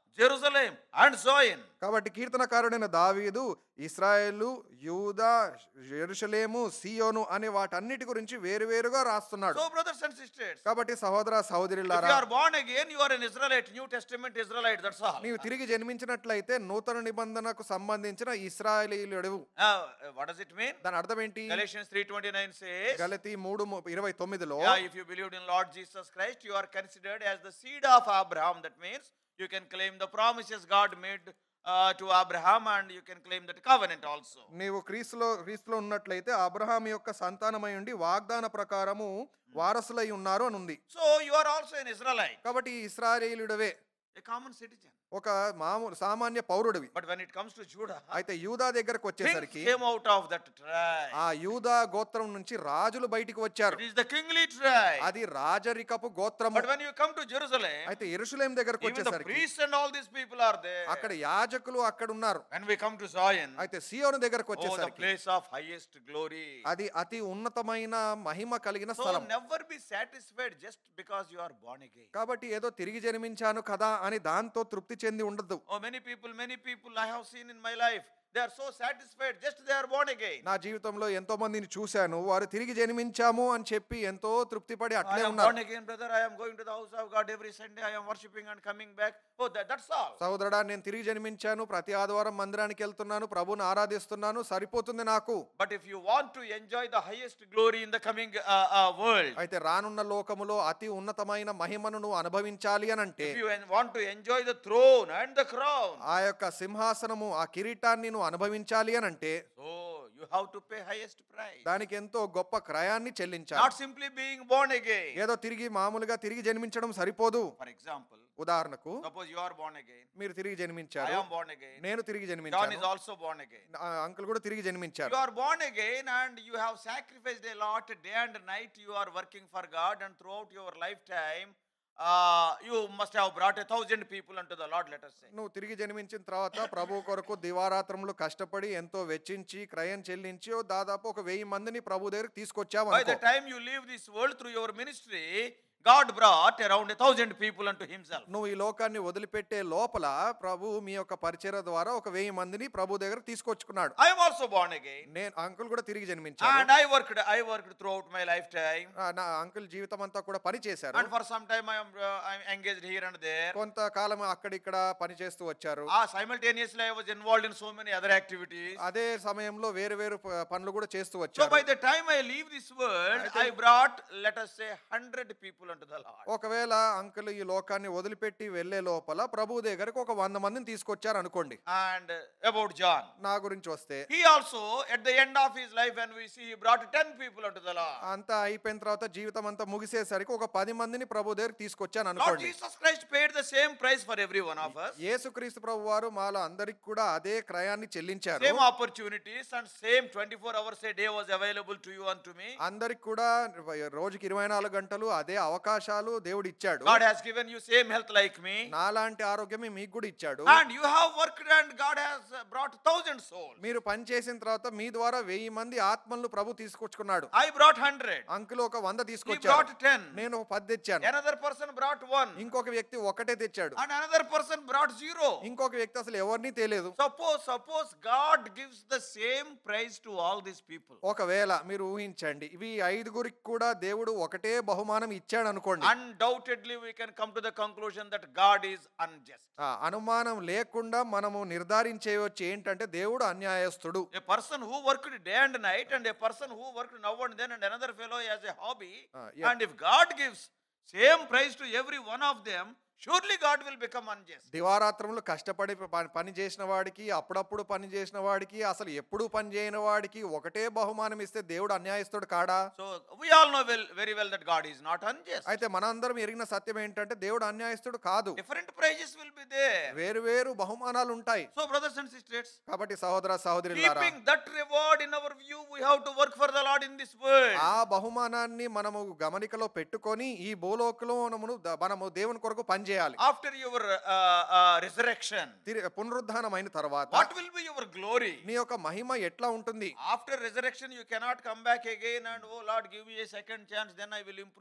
Jerusalem and Zion. కాబట్టి కీర్తనకారుడైన దావీదు ఇస్రాయేలు యూదా యెరూషలేము సియోను అనే వాటన్నిటి గురించి వేరువేరుగా రాస్తున్నాడు So, brothers and sisters, కాబట్టి సహోదర if సహోదరులారా you are born again, you are an Israelite, New Testament Israelite, that's all. నీవు తిరిగి జన్మించినట్లయితే నూతన నిబంధనకు సంబంధించిన ఇస్రాయేలీయుడు Uh, what does it mean? దాని అర్థం ఏంటి Galatians 3.29 says, గలతి మూడు ము- ఇరవై తొమ్మిదిలో yeah, if you believed in Lord Jesus Christ, you are considered as the seed of Abraham. That means you can claim the promises God made uh, to Abraham and you can claim that covenant also. నీవు క్రీస్తులో క్రీస్తులో ఉన్నట్లయితే Abraham యొక్క సంతానమై ఉండి వాగ్దాన ప్రకారము వారసులై ఉన్నారు అని ఉంది So you are also an Israelite, కాబట్టి ఇస్రాయేలీయుడవే a common citizen. ఒక మామూలు సామాన్య పౌరుడివి But when it comes to Judah, అయితే యూదా దగ్గరకు kings వచ్చేసరికి came out of that tribe. ఆ యూదా గోత్రం నుంచి రాజులు బయటికి వచ్చారు It is the kingly tribe. అది రాజరికపు గోత్రము But when you come to Jerusalem, అయితే ఎరుషులేం దగ్గరకు even the వచ్చేసరికి priests and all these people are there. అక్కడ యాజకులు అక్కడ ఉన్నారు When we come to Zion, అయితే సియోను దగ్గరకు oh, the వచ్చేసరికి place of highest glory. అది అతి ఉన్నతమైన మహిమ కలిగిన So స్థలం never be satisfied just because you are born again. కాబట్టి ఏదో తిరిగి జన్మించాను కదా అని దాంతో తృప్తి చెంది ఉండదు Oh, many people, many people I have seen in my life, they are so satisfied just they are born again. నా జీవితంలో ఎంతో మందిని చూశాను వారు తిరిగి జన్మించాము అని చెప్పి ఎంతో తృప్తిపడి I అట్లే am ఉన్నారు born again, brother. I am going to the house of God every Sunday. I am worshiping and coming back. Oh, that, that's all. సహోదరుడా నేను తిరిగి జన్మించాను ప్రతి ఆదివారం మందిరానికి వెళ్తున్నాను ప్రభుని ఆరాధిస్తున్నాను సరిపోతుంది నాకు But if you want to enjoy the highest glory in the coming uh, uh, world, అయితే రానున్న లోకములో అతి ఉన్నతమైన మహిమను నువ్వు అనుభవించాలి అని అంటే if you en- want to enjoy the throne and the crown, ఆ యొక్క సింహాసనము ఆ కిరీటాన్ని నువ్వు అనుభవించాలి అని అంటే so you have to pay highest price. దానికి ఎంతో గొప్ప క్రయాన్ని Not చెల్లించాలి simply being born again. ఏదో తిరిగి మామూలుగా తిరిగి జన్మించడం సరిపోదు For example, ఉదాహరణకు suppose you are born again. మీరు తిరిగి I జన్మించారు am born again. నేను తిరిగి John is జన్మించాను also born again. ఆ అంకుల్ కూడా తిరిగి జన్మించారు You are born again and you have sacrificed a lot day and night. You are working for God, and throughout your lifetime, uh, you must have brought a thousand people unto the Lord, let us say. నువ్వు తిరిగి జన్మించిన తర్వాత ప్రభు కొరకు దివారాత్రములు కష్టపడి ఎంతో వెచ్చించి క్రయం చెల్లించి ఓ దాదాపు ఒక వెయ్యి మందిని ప్రభు దగ్గరికి తీసుకొచ్చావు By the అనుకో. time you leave this world through your ministry, God brought around a thousand people unto Himself. నువ్వు ఈ లోకాన్ని వదిలిపెట్టే లోపల ప్రభు మీ యొక్క పరిచయ ద్వారా ఒక వెయ్యి మందిని ప్రభు దగ్గర తీసుకొచ్చుకున్నాడు I am also born again, నేను అంకుల్ కూడా తిరిగి జన్మించాడు and I worked. I worked throughout my lifetime, ఆ, నా అంకుల్ జీవితం అంతా కూడా పని చేశారు and for some time I am uh, I am engaged here and there. కొంతకాలం అక్కడిక్కడ పని చేస్తూ వచ్చారు Ah, simultaneously, I was involved in so many other activities. అదే సమయంలో వేరు వేరు ప- పనులు కూడా చేస్తూ So వచ్చారు by the time I leave this world, I think- I brought, let us say, hundred people unto the Lord. ఒకవేళ అంకుల్ ఈ లోకాన్ని వదిలిపెట్టి వెళ్లే లోపల ప్రభు దగ్గరకు ఒక వంద మందిని తీసుకొచ్చారు అనుకోండి And uh, about John, నా గురించి వస్తే he also, at the end of his life, when we see, he brought ten people unto the Lord. అంతా అయిపోయిన తర్వాత జీవితం అంతా ముగిసేసరికి ఒక పది మందిని ప్రభు దగ్గరికి తీసుకొచ్చాను Lord అనుకోండి Jesus Christ paid the same price for every one of us, యేసుక్రీస్తు ప్రభు వారు మాలో అందరికి కూడా అదే క్రయాన్ని చెల్లించారు same opportunities, and same 24 hours a day was available to you and to me. అందరికి కూడా రోజుకి ఇరవై నాలుగు గంటలు అదే అవకాశాలు దేవుడు ఇచ్చాడు God has given you same health like me, నాలాంటి ఆరోగ్యమే మీకు కూడా ఇచ్చాడు and you have worked, and God has uh, brought thousand souls. మీరు పని చేసిన తర్వాత మీ ద్వారా వెయ్యి మంది ఆత్మలను ప్రభు తీసుకొచ్చుకున్నాడు I brought hundred. అంకుల్ ఒక వంద He తీసుకొచ్చాడు brought ten. నేను ఒక పది తెచ్చాను Another person brought one. ఇంకొక వ్యక్తి ఒకటే తెచ్చాడు And another person brought zero. ఇంకొక వ్యక్తి అసలు ఎవరిని తెలియదు Suppose, suppose God gives the same prize to all these people. ఒకవేళ మీరు ఊహించండి ఇవి ఐదుగురికి కూడా దేవుడు ఒకటే బహుమానం ఇచ్చాడు అనుకోండి Undoubtedly, we can come to the conclusion that God is unjust. ఆ, అనుమానం లేకుండా మనము నిర్ధారించేయవచ్చు ఏంటంటే దేవుడు అన్యాయస్తుడు A person who worked day and night, and a person who worked now and then, and another fellow as a hobby, Ah, yeah. and if God gives same prize to every one of them, surely God will become unjust. దివారాత్రములు కష్టపడి ప- పని చేసిన వాడికి అప్పుడప్పుడు పని చేసిన వాడికి అసలు ఎప్పుడు పని చేయని వాడికి ఒకటే బహుమానం ఇస్తే దేవుడు అన్యాయస్తుడు కాడా So we all know well, very well that God is not unjust. అయితే మనందరం ఎరిగిన సత్యం ఏంటంటే దేవుడు అన్యాయస్తుడు కాదు Different prizes will be there. వేరు వేరు బహుమానాలు ఉంటాయి So, brothers and sisters, కాబట్టి సహోదర సహోదరులారా keeping that reward in our view, we have to work for the Lord in this world. ఆ బహుమానాన్ని మనము గమనికలో పెట్టుకొని ఈ భూలోకంలో మనము ద- మనము దేవుని కొరకు పనిచేయాలి After your uh, uh, resurrection, తిరిగి పునరుద్ధానం అయిన తర్వాత what will be your glory? నీ యొక్క మహిమ ఎట్లా ఉంటుంది After resurrection, you cannot come back again and, oh Lord, give me a second chance, then I will improve.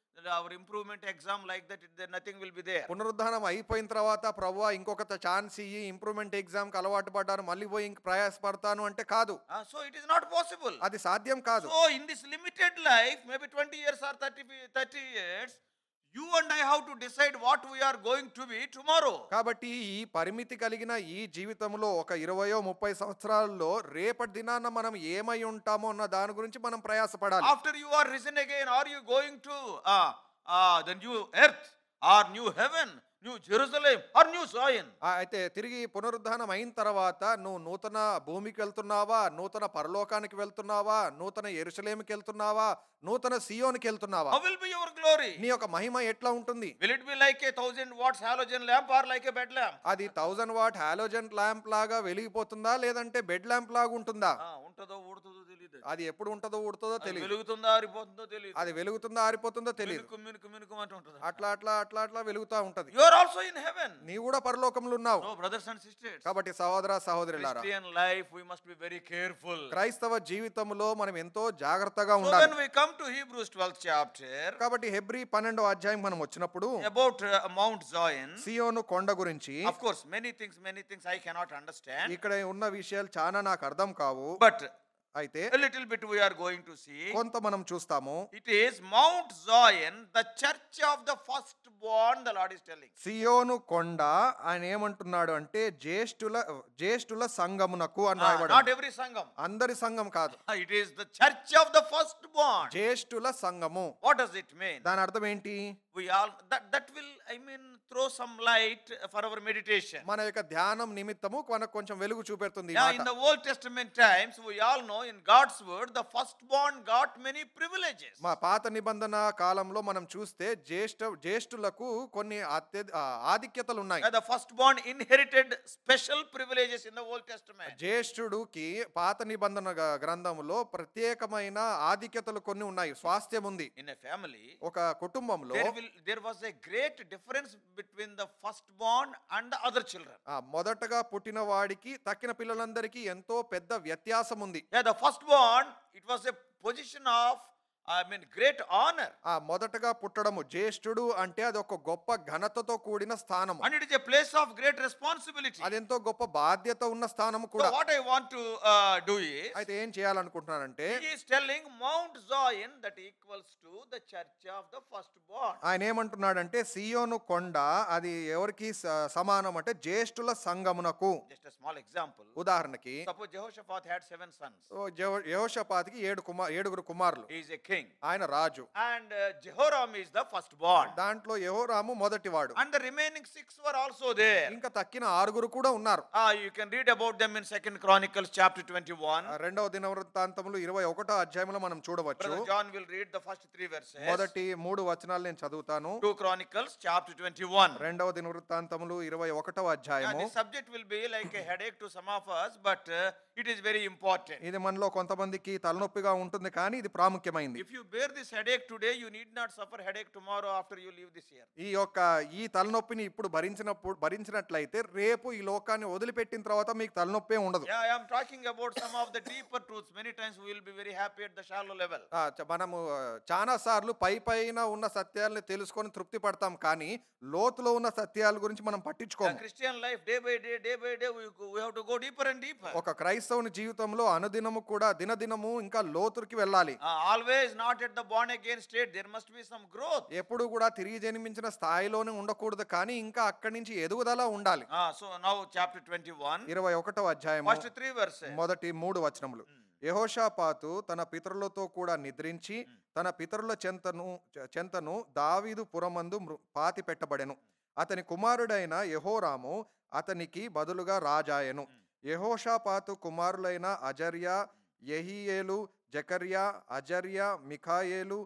that our improvement exam like that, it- there nothing will be there. పునరుద్ధానం అయిపోయిన తర్వాత ప్రభు ఇంకొక chance ఇయ్యి improvement ఎగ్జామ్కి అలవాటు పడ్డాను మళ్ళీ పోయి ఇంక ప్రయాసపడతాను అంటే కాదు Ah, so it is not possible. అది సాధ్యం కాదు So in this limited life, maybe 20 years or 30, fe- 30 years, you and I have to decide what we are going to be tomorrow. కాబట్టి ఈ పరిమితి కలిగిన ఈ జీవితంలో ఒక ఇరవయో ముప్పై సంవత్సరాల్లో రేపటి దినాన మనం ఏమై ఉంటామో అన్న దాని గురించి మనం ప్రయాసపడాలి After you are risen again, are you going to uh, uh, the new earth or new heaven, new Jerusalem or new Zion? ఆ, అయితే తిరిగి పునరుద్ధానం అయిన తర్వాత నువ్వు నూతన భూమికి వెళ్తున్నావా నూతన పరలోకానికి వెళ్తున్నావా నూతన ఎరుసలేమికి వెళ్తున్నావా నూతన సియోనికి వెళ్తున్నావా How will be your glory? నీ యొక్క మహిమ ఎట్లా ఉంటుంది Will it be like a thousand watts halogen lamp or like a bed lamp? అది థౌజండ్ వాట్ హాలోజన్ ల్యాంప్ లాగా వెలిగిపోతుందా లేదంటే బెడ్ ల్యాంప్ లాగా ఉంటుందా ఆ, ఉంటుందో ఊడుతుందో తెలియదు అది ఎప్పుడు ఉంటుందో ఊడుతుందో అది తెలియదు వెలుగుతుందా ఆరిపోతుందో తెలియదు అది వెలుగుతుందా ఆరిపోతుందో తెలియదు మినుకు మినుకు మినుకు అంటూ ఉంటుంది అట్లా అట్లా అట్లా అట్లా వెలుగుతా ఉంటది you are also in heaven నీవు కూడా పరలోకంలో ఉన్నావు నో బ్రదర్స్ అండ్ సిస్టర్స్ కాబట్టి సహోదర సహోదరులారా Christian life we must be very careful క్రైస్తవ జీవితంలో మనం ఎంతో జాగ్రత్తగా సో ఉండాలి when we come to Hebrews 12th chapter కాబట్టి హెబ్రి పన్నెండో అధ్యాయం మనం వచ్చినప్పుడు అబౌట్ మౌంట్ జాయన్ సియోను కొండ గురించి of course many things many things I cannot understand ఇక్కడ ఉన్న విషయాలు చాలా నాకు అర్థం కావు బట్ అయితే a little bit we are going to see కొంత మనం చూస్తాము it is mount zion the church of the firstborn the lord is telling సియోను కొండ ఆయన ఏమంటున్నాడు అంటే జ్యేష్ఠుల జ్యేష్ఠుల సంఘమునకు అని Ah, రాయబడి not every sangam అందరి సంఘం కాదు it is the church of the firstborn జ్యేష్ఠుల సంఘము what does it mean దాని అర్థం ఏంటి we all that that will i mean throw some light for our meditation మన యొక్క ధ్యానం నిమిత్తము మనకు కొంచెం వెలుగు చూపెడుతుంది ఈ yeah మాట. in the old testament times we all know in god's word the firstborn got many privileges మా పాత నిబంధన కాలంలో మనం చూస్తే జ్యేష్ఠ జ్యేష్ఠులకు కొన్ని అత్య ఆ, ఆధిక్యతలు ఉన్నాయి Yeah, the firstborn inherited special privileges in the old testament జ్యేష్ఠుడుకి పాత నిబంధన గ- గ్రంథములో ప్రత్యేకమైన ఆధిక్యతలు కొన్ని ఉన్నాయి స్వాస్థ్యం ఉంది in a family ఒక కుటుంబంలో there will there was a great difference between the firstborn and the other children ఆ మొదటగా పుట్టిన వాడికి తక్కిన పిల్లలందరికీ ఎంతో పెద్ద వ్యత్యాసం ఉంది yeah the firstborn it was a position of i mean great honor ఆ మొదటగా పుట్టడము జ్యేష్ఠుడు అంటే అది ఒక గొప్ప ఘనతతో కూడిన స్థానము and it is a place of great responsibility అదెంతో గొప్ప బాధ్యత ఉన్న స్థానము so కూడా what i want to uh, do is అయితే ఏం చేయాలనుకుంటున్నానంటే he is telling mount zion that equals to the church of the firstborn ఆయన ఏమంటున్నాడంటే సియోను కొండ అది ఎవరికి స- సమానం అంటే జ్యేష్ఠుల సంఘమునకు just a small example ఉదాహరణకి suppose jehoshaphat had seven sons ఓ జెహో- యెహోషాపాతుకి ఏడు కుమార్ ఏడుగురు కుమారులు he is a king ఆయన రాజు and uh, jehoram is the firstborn దాంట్లో యెహోరాము మొదటివాడు and the remaining six were also there ఇంకా తక్కిన ఆరుగురు కూడా ఉన్నారు Ah, you can read about them in Second Chronicles chapter 21. ఆ రెండవ దినవృత్తాంతములు ఇరవై ఒకటో అధ్యాయంలో మనం చూడవచ్చు Brother John will read the first three verses. మొదటి మూడు వచనాలు నేను చదువుతాను 2 Chronicles chapter 21. రెండవ దినవృత్తాంతములు ఇరవై ఒకటవ Yeah, అధ్యాయము this subject will be like a headache to some of us, but uh, it is very important. ఇది మనలో కొంతమందికి తలనొప్పిగా ఉంటుంది కానీ ఇది ప్రాముఖ్యమైంది If you bear this headache today, you need not suffer headache tomorrow after you leave this year. ఈ యొక్క ఈ తలనొప్పిని ఇప్పుడు భరించినప్పుడు భరించినట్లయితే రేపు ఈ లోకాన్ని వదిలిపెట్టిన తర్వాత మీకు తలనొప్పే ఉండదు Yeah, I am talking about some of the deeper truths. Many times we will be very happy at the shallow level. ఆ, చ- మనము చాలా సార్లు పై పైన ఉన్న సత్యాలను తెలుసుకొని తృప్తి పడతాం కానీ లోతులో ఉన్న సత్యాల గురించి మనం The పట్టించుకోము Christian life, day by day, day by day, we, go- we have to go deeper and deeper. ఒక క్రైస్తవుని జీవితంలో అనుదినము కూడా దినదినము ఇంకా లోతురికి వెళ్ళాలి Uh, always not at the born again state. There must be some growth. ఎప్పుడు కూడా తిరిగి జన్మించిన స్థాయిలోనే ఉండకూడదు కానీ ఇంకా అక్కడి నుంచి ఎదుగుదల ఉండాలి Ah, so now chapter 21, ఇరవై ఒకటో అధ్యాయం first three verses. మొదటి మూడు వచనములు యహోషాపాతు తన పితరులతో కూడా నిద్రించి తన పితరుల చెంతను చె- చెంతను దావీదు పురమందు మృ- పాతి పెట్టబడెను అతని కుమారుడైన యహోరాము అతనికి బదులుగా రాజాయెను యహోషాపాతు కుమారులైన అజర్యా యహియేలు జకర్యా అజర్యా మిఖాయేలు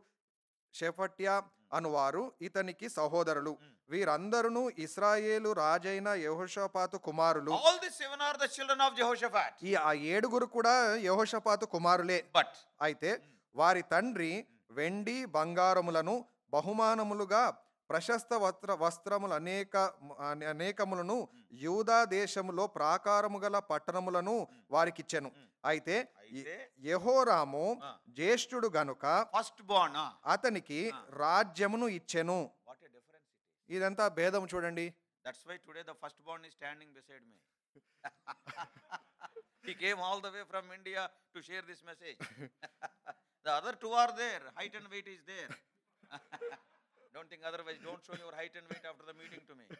షెఫట్యా అనువారు ఇతనికి సహోదరులు వీరందరూ ఇస్రాయేలు రాజైన యహోషాపాతు కుమారులు All the seven are the children of Jehoshaphat. ఈ ఆ ఏడుగురు కూడా యహోషపాతు కుమారులే But అయితే వారి తండ్రి వెండి బంగారములను బహుమానములుగా ప్రశస్త వస్త్ర వస్త్రములు అనేక అనే- అనేకములను యూదా దేశములో ప్రాకారము గల పట్టణములను వారికిచ్చెను అయితే అయితే యెహోరాము ఆ. జ్యేష్ఠుడు గనుక ఫస్ట్ బాండ్ అతనికి ఆ. రాజ్యమును ఇచ్చెను what a difference it is ఇదంతా భేదం చూడండి that's why today the first బాండ్ is standing beside me he came all the way from india to share this message the other two are there height and weight is there don't think otherwise don't show your height and weight after the meeting to me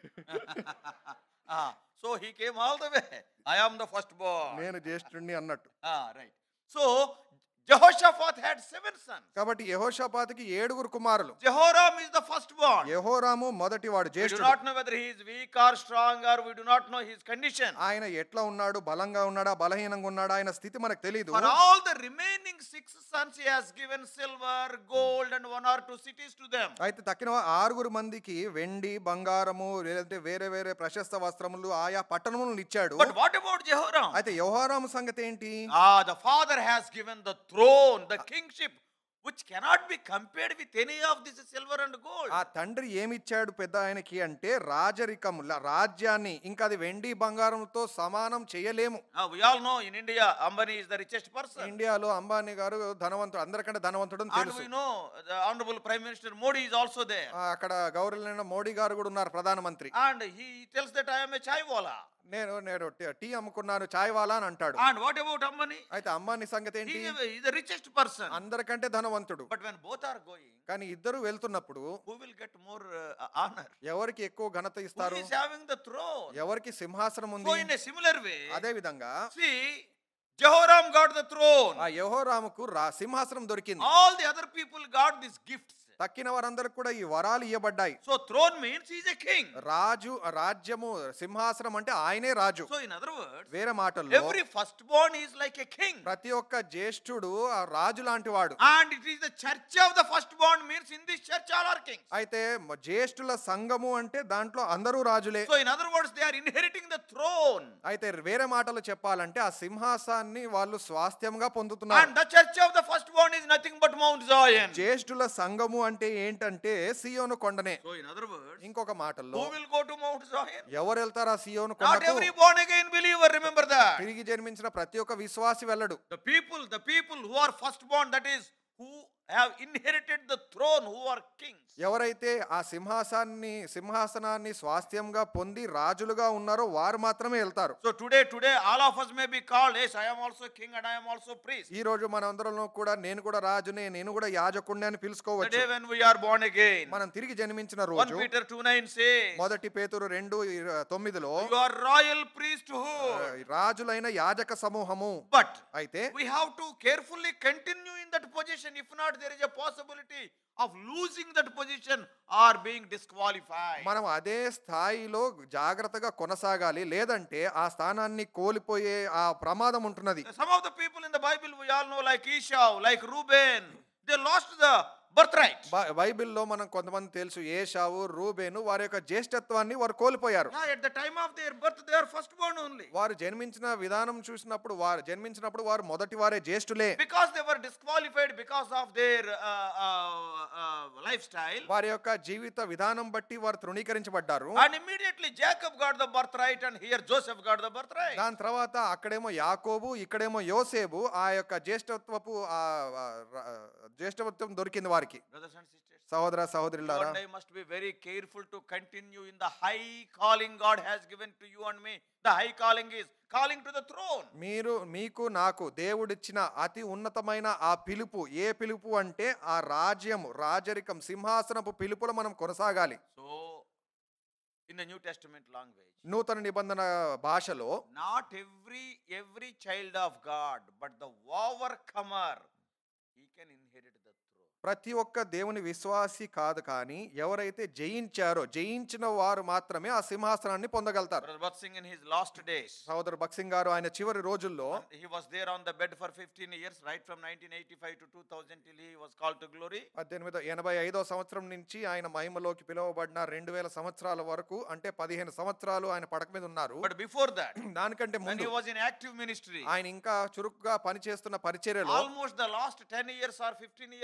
ah, so he came all the way i am the first born నేను జ్యేష్ఠుడిని అన్నట్టు ah, right so jehoshaphat had seven sons కాబట్టి యెహోషాపాతుకి ఏడుగురు కుమారులు jehoram is the firstborn యెహోరాము మొదటివాడు we do జ్యేష్ఠుడు not know whether he is weak or strong or we do not know his condition ఆయన ఎట్లా ఉన్నాడు బలంగా ఉన్నాడా బలహీనంగా ఉన్నాడా ఆయన స్థితి మనకు తెలియదు For all the remaining six sons, he has given silver, gold, and one or two cities to them. అయితే తక్కిన వా- ఆరుగురు మందికి వెండి బంగారము లేదంటే వేరే వేరే ప్రశస్త వస్త్రములు ఆయా పట్టణములను ఇచ్చాడు But what about Jehoram? అయితే యెహోరాము సంగతి ఏంటి Ah, the father has given the throne, the kingship, which cannot be compared with any of this silver and gold. ఆ తండ్రి ఏమిచ్చాడు పెద్ద ఆయనకి అంటే రాజరికం ల- రాజ్యాన్ని ఇంకా అది వెండి బంగారంతో సమానం చేయలేము Ah, we all know in India, Ambani is the richest person. ఇండియాలో అంబానీ గారు ధనవంతుడు అందరికంటే ధనవంతుడు అని And తెలుసు we know the Honorable Prime Minister Modi is also there. ఆ, అక్కడ గౌరవనీయ మోడీ గారు కూడా ఉన్నారు ప్రధానమంత్రి And he tells that I am a chaiwala. నేను నేను టీ- టీ అమ్ముకున్నాను చాయ్ వాలా అని అంటాడు And what about Ambani? అయితే అంబానీ సంగతి ఏంటి He is the richest person. అందరికంటే ధనవంతుడు But when both are going, కానీ ఇద్దరు వెళ్తున్నప్పుడు who will get more uh, honor? ఎవరికి ఎక్కువ ఘనత Who ఇస్తారు is having the throne? ఎవరికి సింహాసనం So ఉంది in a similar way, అదే విధంగా see, Jehoram got the throne. ఆ యెహోరాముకు రా సింహాసనం దొరికింది All the other people got these gifts. తక్కిన వారందరికి కూడా ఈ వరాలు ఇవ్వబడ్డాయి So throne means he's a king. రాజు రాజ్యము సింహాసనం అంటే ఆయనే రాజు So in other words, వేరే మాటల్లో every firstborn is like a king. ప్రతి ఒక్క జ్యేష్ఠుడు ఆ రాజు లాంటి వాడు And it is the church of the firstborn means in this church all are kings. అయితే మ- జ్యేష్ఠుల సంఘము అంటే దాంట్లో అందరూ రాజులే So in other words, they are inheriting the throne. అయితే వేరే మాటలు చెప్పాలంటే ఆ సింహాసాన్ని వాళ్ళు స్వాస్థ్యంగా పొందుతున్నారు And the church of the firstborn is nothing but Mount Zion. జ్యేష్ఠుల సంఘము అంటే ఏంటంటే సియోను కొండనే So in other words, ఇంకొక మాటల్లో who will go to Mount Zion? ఎవరు వెళ్తారు ఆ సియోను Not కొండకు every born again believer, remember that. తిరిగి జన్మించిన ప్రతి ఒక్క విశ్వాసి వెళ్ళడు The people, the people who are firstborn, that is, who have inherited the throne, who are kings. ఎవరైతే ఆ సింహాసాన్ని సింహాసనాన్ని స్వాస్థ్యంగా పొంది రాజులుగా ఉన్నారో వారు మాత్రమే వెళ్తారు So today, today, all of us may be called, yes, I am also king and I am also priest. ఈ రోజు మన అందరంలో కూడా నేను కూడా రాజునే నేను కూడా యాజకుడిని అని The పిలుచుకోవచ్చు day when we are born again. మనం తిరిగి జన్మించిన 1 రోజు Peter 2 9 says, మొదటి పేతురు రెండు ఇర- తొమ్మిదిలో You are royal priesthood. రాజులైన యాజక సమూహము But అయితే we have to carefully continue in that position. If not, there is a possibility of losing that position or being disqualified. మనం అదే స్థాయిలో జాగ్రత్తగా కొనసాగాలి లేదంటే ఆ స్థానాన్ని కోల్పోయే ఆ ప్రమాదం ఉంటున్నది Some of the people in the Bible we all know, like Esau, like Reuben, they lost the birthright. బై- బైబిల్లో మనం కొంతమంది తెలుసు ఏషావు రూబేను వారి యొక్క జ్యేష్ఠత్వాన్ని వారు కోల్పోయారు Yeah, at the time of their birth, they are firstborn only. వారు జన్మించిన విధానం చూసినప్పుడు వారు జన్మించినప్పుడు వారు మొదటి వారే జ్యేష్ఠులే Because they were disqualified because of their uh, uh, uh, lifestyle. వారి యొక్క జీవిత విధానం బట్టి వారు తృణీకరించబడ్డారు And immediately Jacob got the birthright, and here Joseph got the birthright. దాని తర్వాత అక్కడేమో యాకోబు ఇక్కడేమో యోసేబు ఆ యొక్క జ్యేష్ఠత్వపు ఆ ఆ, ర- జ్యేష్ఠత్వం దొరికింది వారికి Brothers and sisters, సహోదర you సహోదరులారా and I must be very careful to continue in the high calling God has given to you and me. The high calling is calling to the throne. మీరు మీకు నాకు దేవుడిచ్చిన అతి ఉన్నతమైన ఆ పిలుపు ఏ పిలుపు అంటే ఆ రాజ్యము రాజరికం సింహాసనపు పిలుపులో మనం కొనసాగాలి So, in the New Testament language, నూతన నిబంధన భాషలో not every every child of God, but the overcomer, he can inherit the throne. ప్రతి ఒక్క దేవుని విశ్వాసి కాదు కానీ ఎవరైతే జయించారో జయించిన వారు మాత్రమే ఆ సింహాసనాన్ని పొందగలుగుతారు Brother Bhatt Singh in his last days, సహోదరు భక్సింగ్ గారు ఆయన చివరి రోజుల్లో and he was there on the bed for 15 years, right from 1985 to 2000 till he was called to glory. పద్దెనిమిది ఎనభై ఐదో సంవత్సరం నుంచి ఆయన మహిమలోకి పిలువబడిన రెండు వేల సంవత్సరాల వరకు అంటే పదిహేను సంవత్సరాలు ఆయన పడక మీద ఉన్నారు But before that, దానికంటే when he ముందు was in active ministry, ఆయన ఇంకా చురుకుగా పనిచేస్తున్న పరిచర్యలో almost the last 10 years or 15 years of his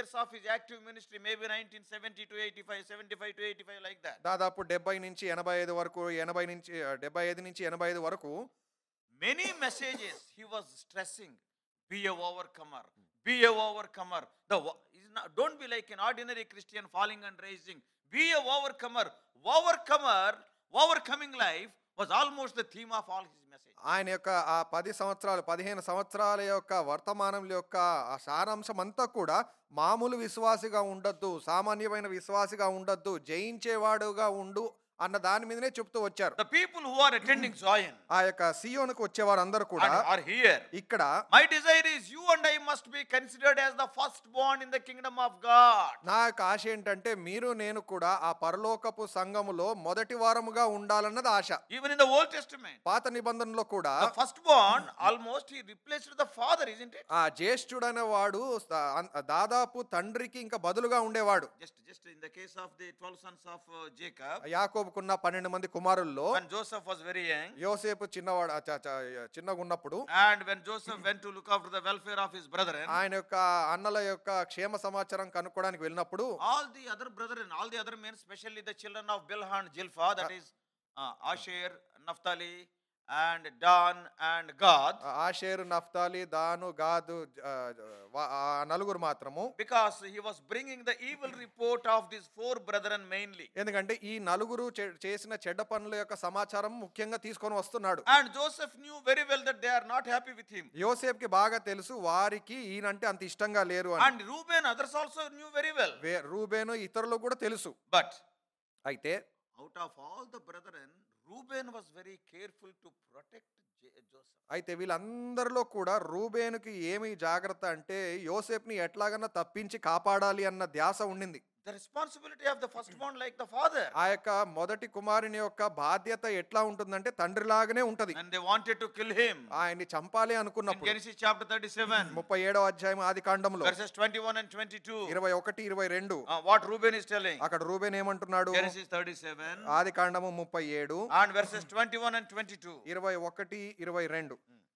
active ministry, maybe 1970 to 85, 75 to 85, like that. దాదాపు డెబ్బై నుంచి ఎనభై ఐదు వరకు ఎనభై నుంచి డెబ్బై ఐదు నుంచి ఎనభై ఐదు వరకు Many messages he was stressing be a overcomer, be a overcomer. The, wo- is not, don't be like an ordinary Christian falling and rising. Be a overcomer. Overcomer, overcoming life was almost the theme of all his messages. ఆయన యొక్క ఆ పది సంవత్సరాలు పదిహేను సంవత్సరాల యొక్క వర్తమానం యొక్క ఆ సారాంశం అంతా కూడా మామూలు విశ్వాసిగా ఉండొద్దు సామాన్యమైన విశ్వాసిగా ఉండొద్దు జయించేవాడుగా ఉండు అన్న దాని మీదనే చెప్తూ వచ్చారు The people who are attending Zion ఆ యొక్క సియోనుకు వచ్చేవారు అందరూ కూడా and are here. ఇక్కడ My desire is you and I must be considered as the firstborn in the kingdom of God. నా యొక్క ఆశ ఏంటంటే మీరు నేను కూడా ఆ పరలోకపు సంఘములో మొదటి వారముగా ఉండాలన్నది ఆశ Even in the Old Testament, పాత నిబంధనలో కూడా the firstborn almost he replaced the father, isn't it? ఆ జ్యేష్ఠుడనే వాడు స- అన్- దాదాపు తండ్రికి ఇంకా బదులుగా ఉండేవాడు Just, just in the case of the 12 sons of uh, Jacob, యాకోబుకున్న పన్నెండు మంది కుమారుల్లో when Joseph was very young, యోసేపు చిన్నవాడు చ- చ- చిన్నగా ఉన్నప్పుడు and when Joseph went to look after the welfare of his brethren, ఆయన యొక్క అన్నల యొక్క క్షేమ సమాచారం కనుక్కోవడానికి వెళ్ళినప్పుడు all the other brethren, all the other men, especially the children of Bilhah and Jilpah, that is uh, Asher, Naphtali, and Dan and Gad, ఆ Asher Naphtali దాను గాదు ఆ, వా- ఆ నలుగురు మాత్రము because he was bringing the evil report of these four brethren mainly. ఎందుకంటే ఈ నలుగురు చే- చేసిన చెడ్డ పనుల యొక్క సమాచారం ముఖ్యంగా తీసుకొని వస్తున్నాడు And Joseph knew very well that they are not happy with him. యోసేపుకి బాగా తెలుసు వారికి ఈయనంటే అంత ఇష్టంగా లేరు అని And Reuben, others also knew very well. వే- రూబేను ఇతరులకు కూడా తెలుసు But అయితే out of all the brethren, Reuben was very careful to protect J- Joseph. అయితే వీళ్ళందరిలో కూడా రూబేనుకి ఏమి జాగ్రత్త అంటే యోసేపుని ఎట్లాగన్నా తప్పించి కాపాడాలి అన్న ధ్యాస ఉండింది The responsibility of the firstborn, like the father. ఆ యొక్క మొదటి కుమారుని యొక్క బాధ్యత ఎట్లా ఉంటుందంటే తండ్రిలాగానే ఉంటది And they wanted to kill him. ఆయన్ని చంపాలి In అనుకున్నప్పుడు Genesis chapter 37, ముప్పై ఏడవ అధ్యాయం ఆది కాండంలో verses 21 and 22, ఇరవై ఒకటి ఇరవై రెండు uh, what Reuben is telling. అక్కడ రూబేన్ ఏమంటున్నాడు Genesis 37, ఆది కాండము ముప్పై ఏడు and verses 21 and 22. ఇరవై ఒకటి ఇరవై రెండు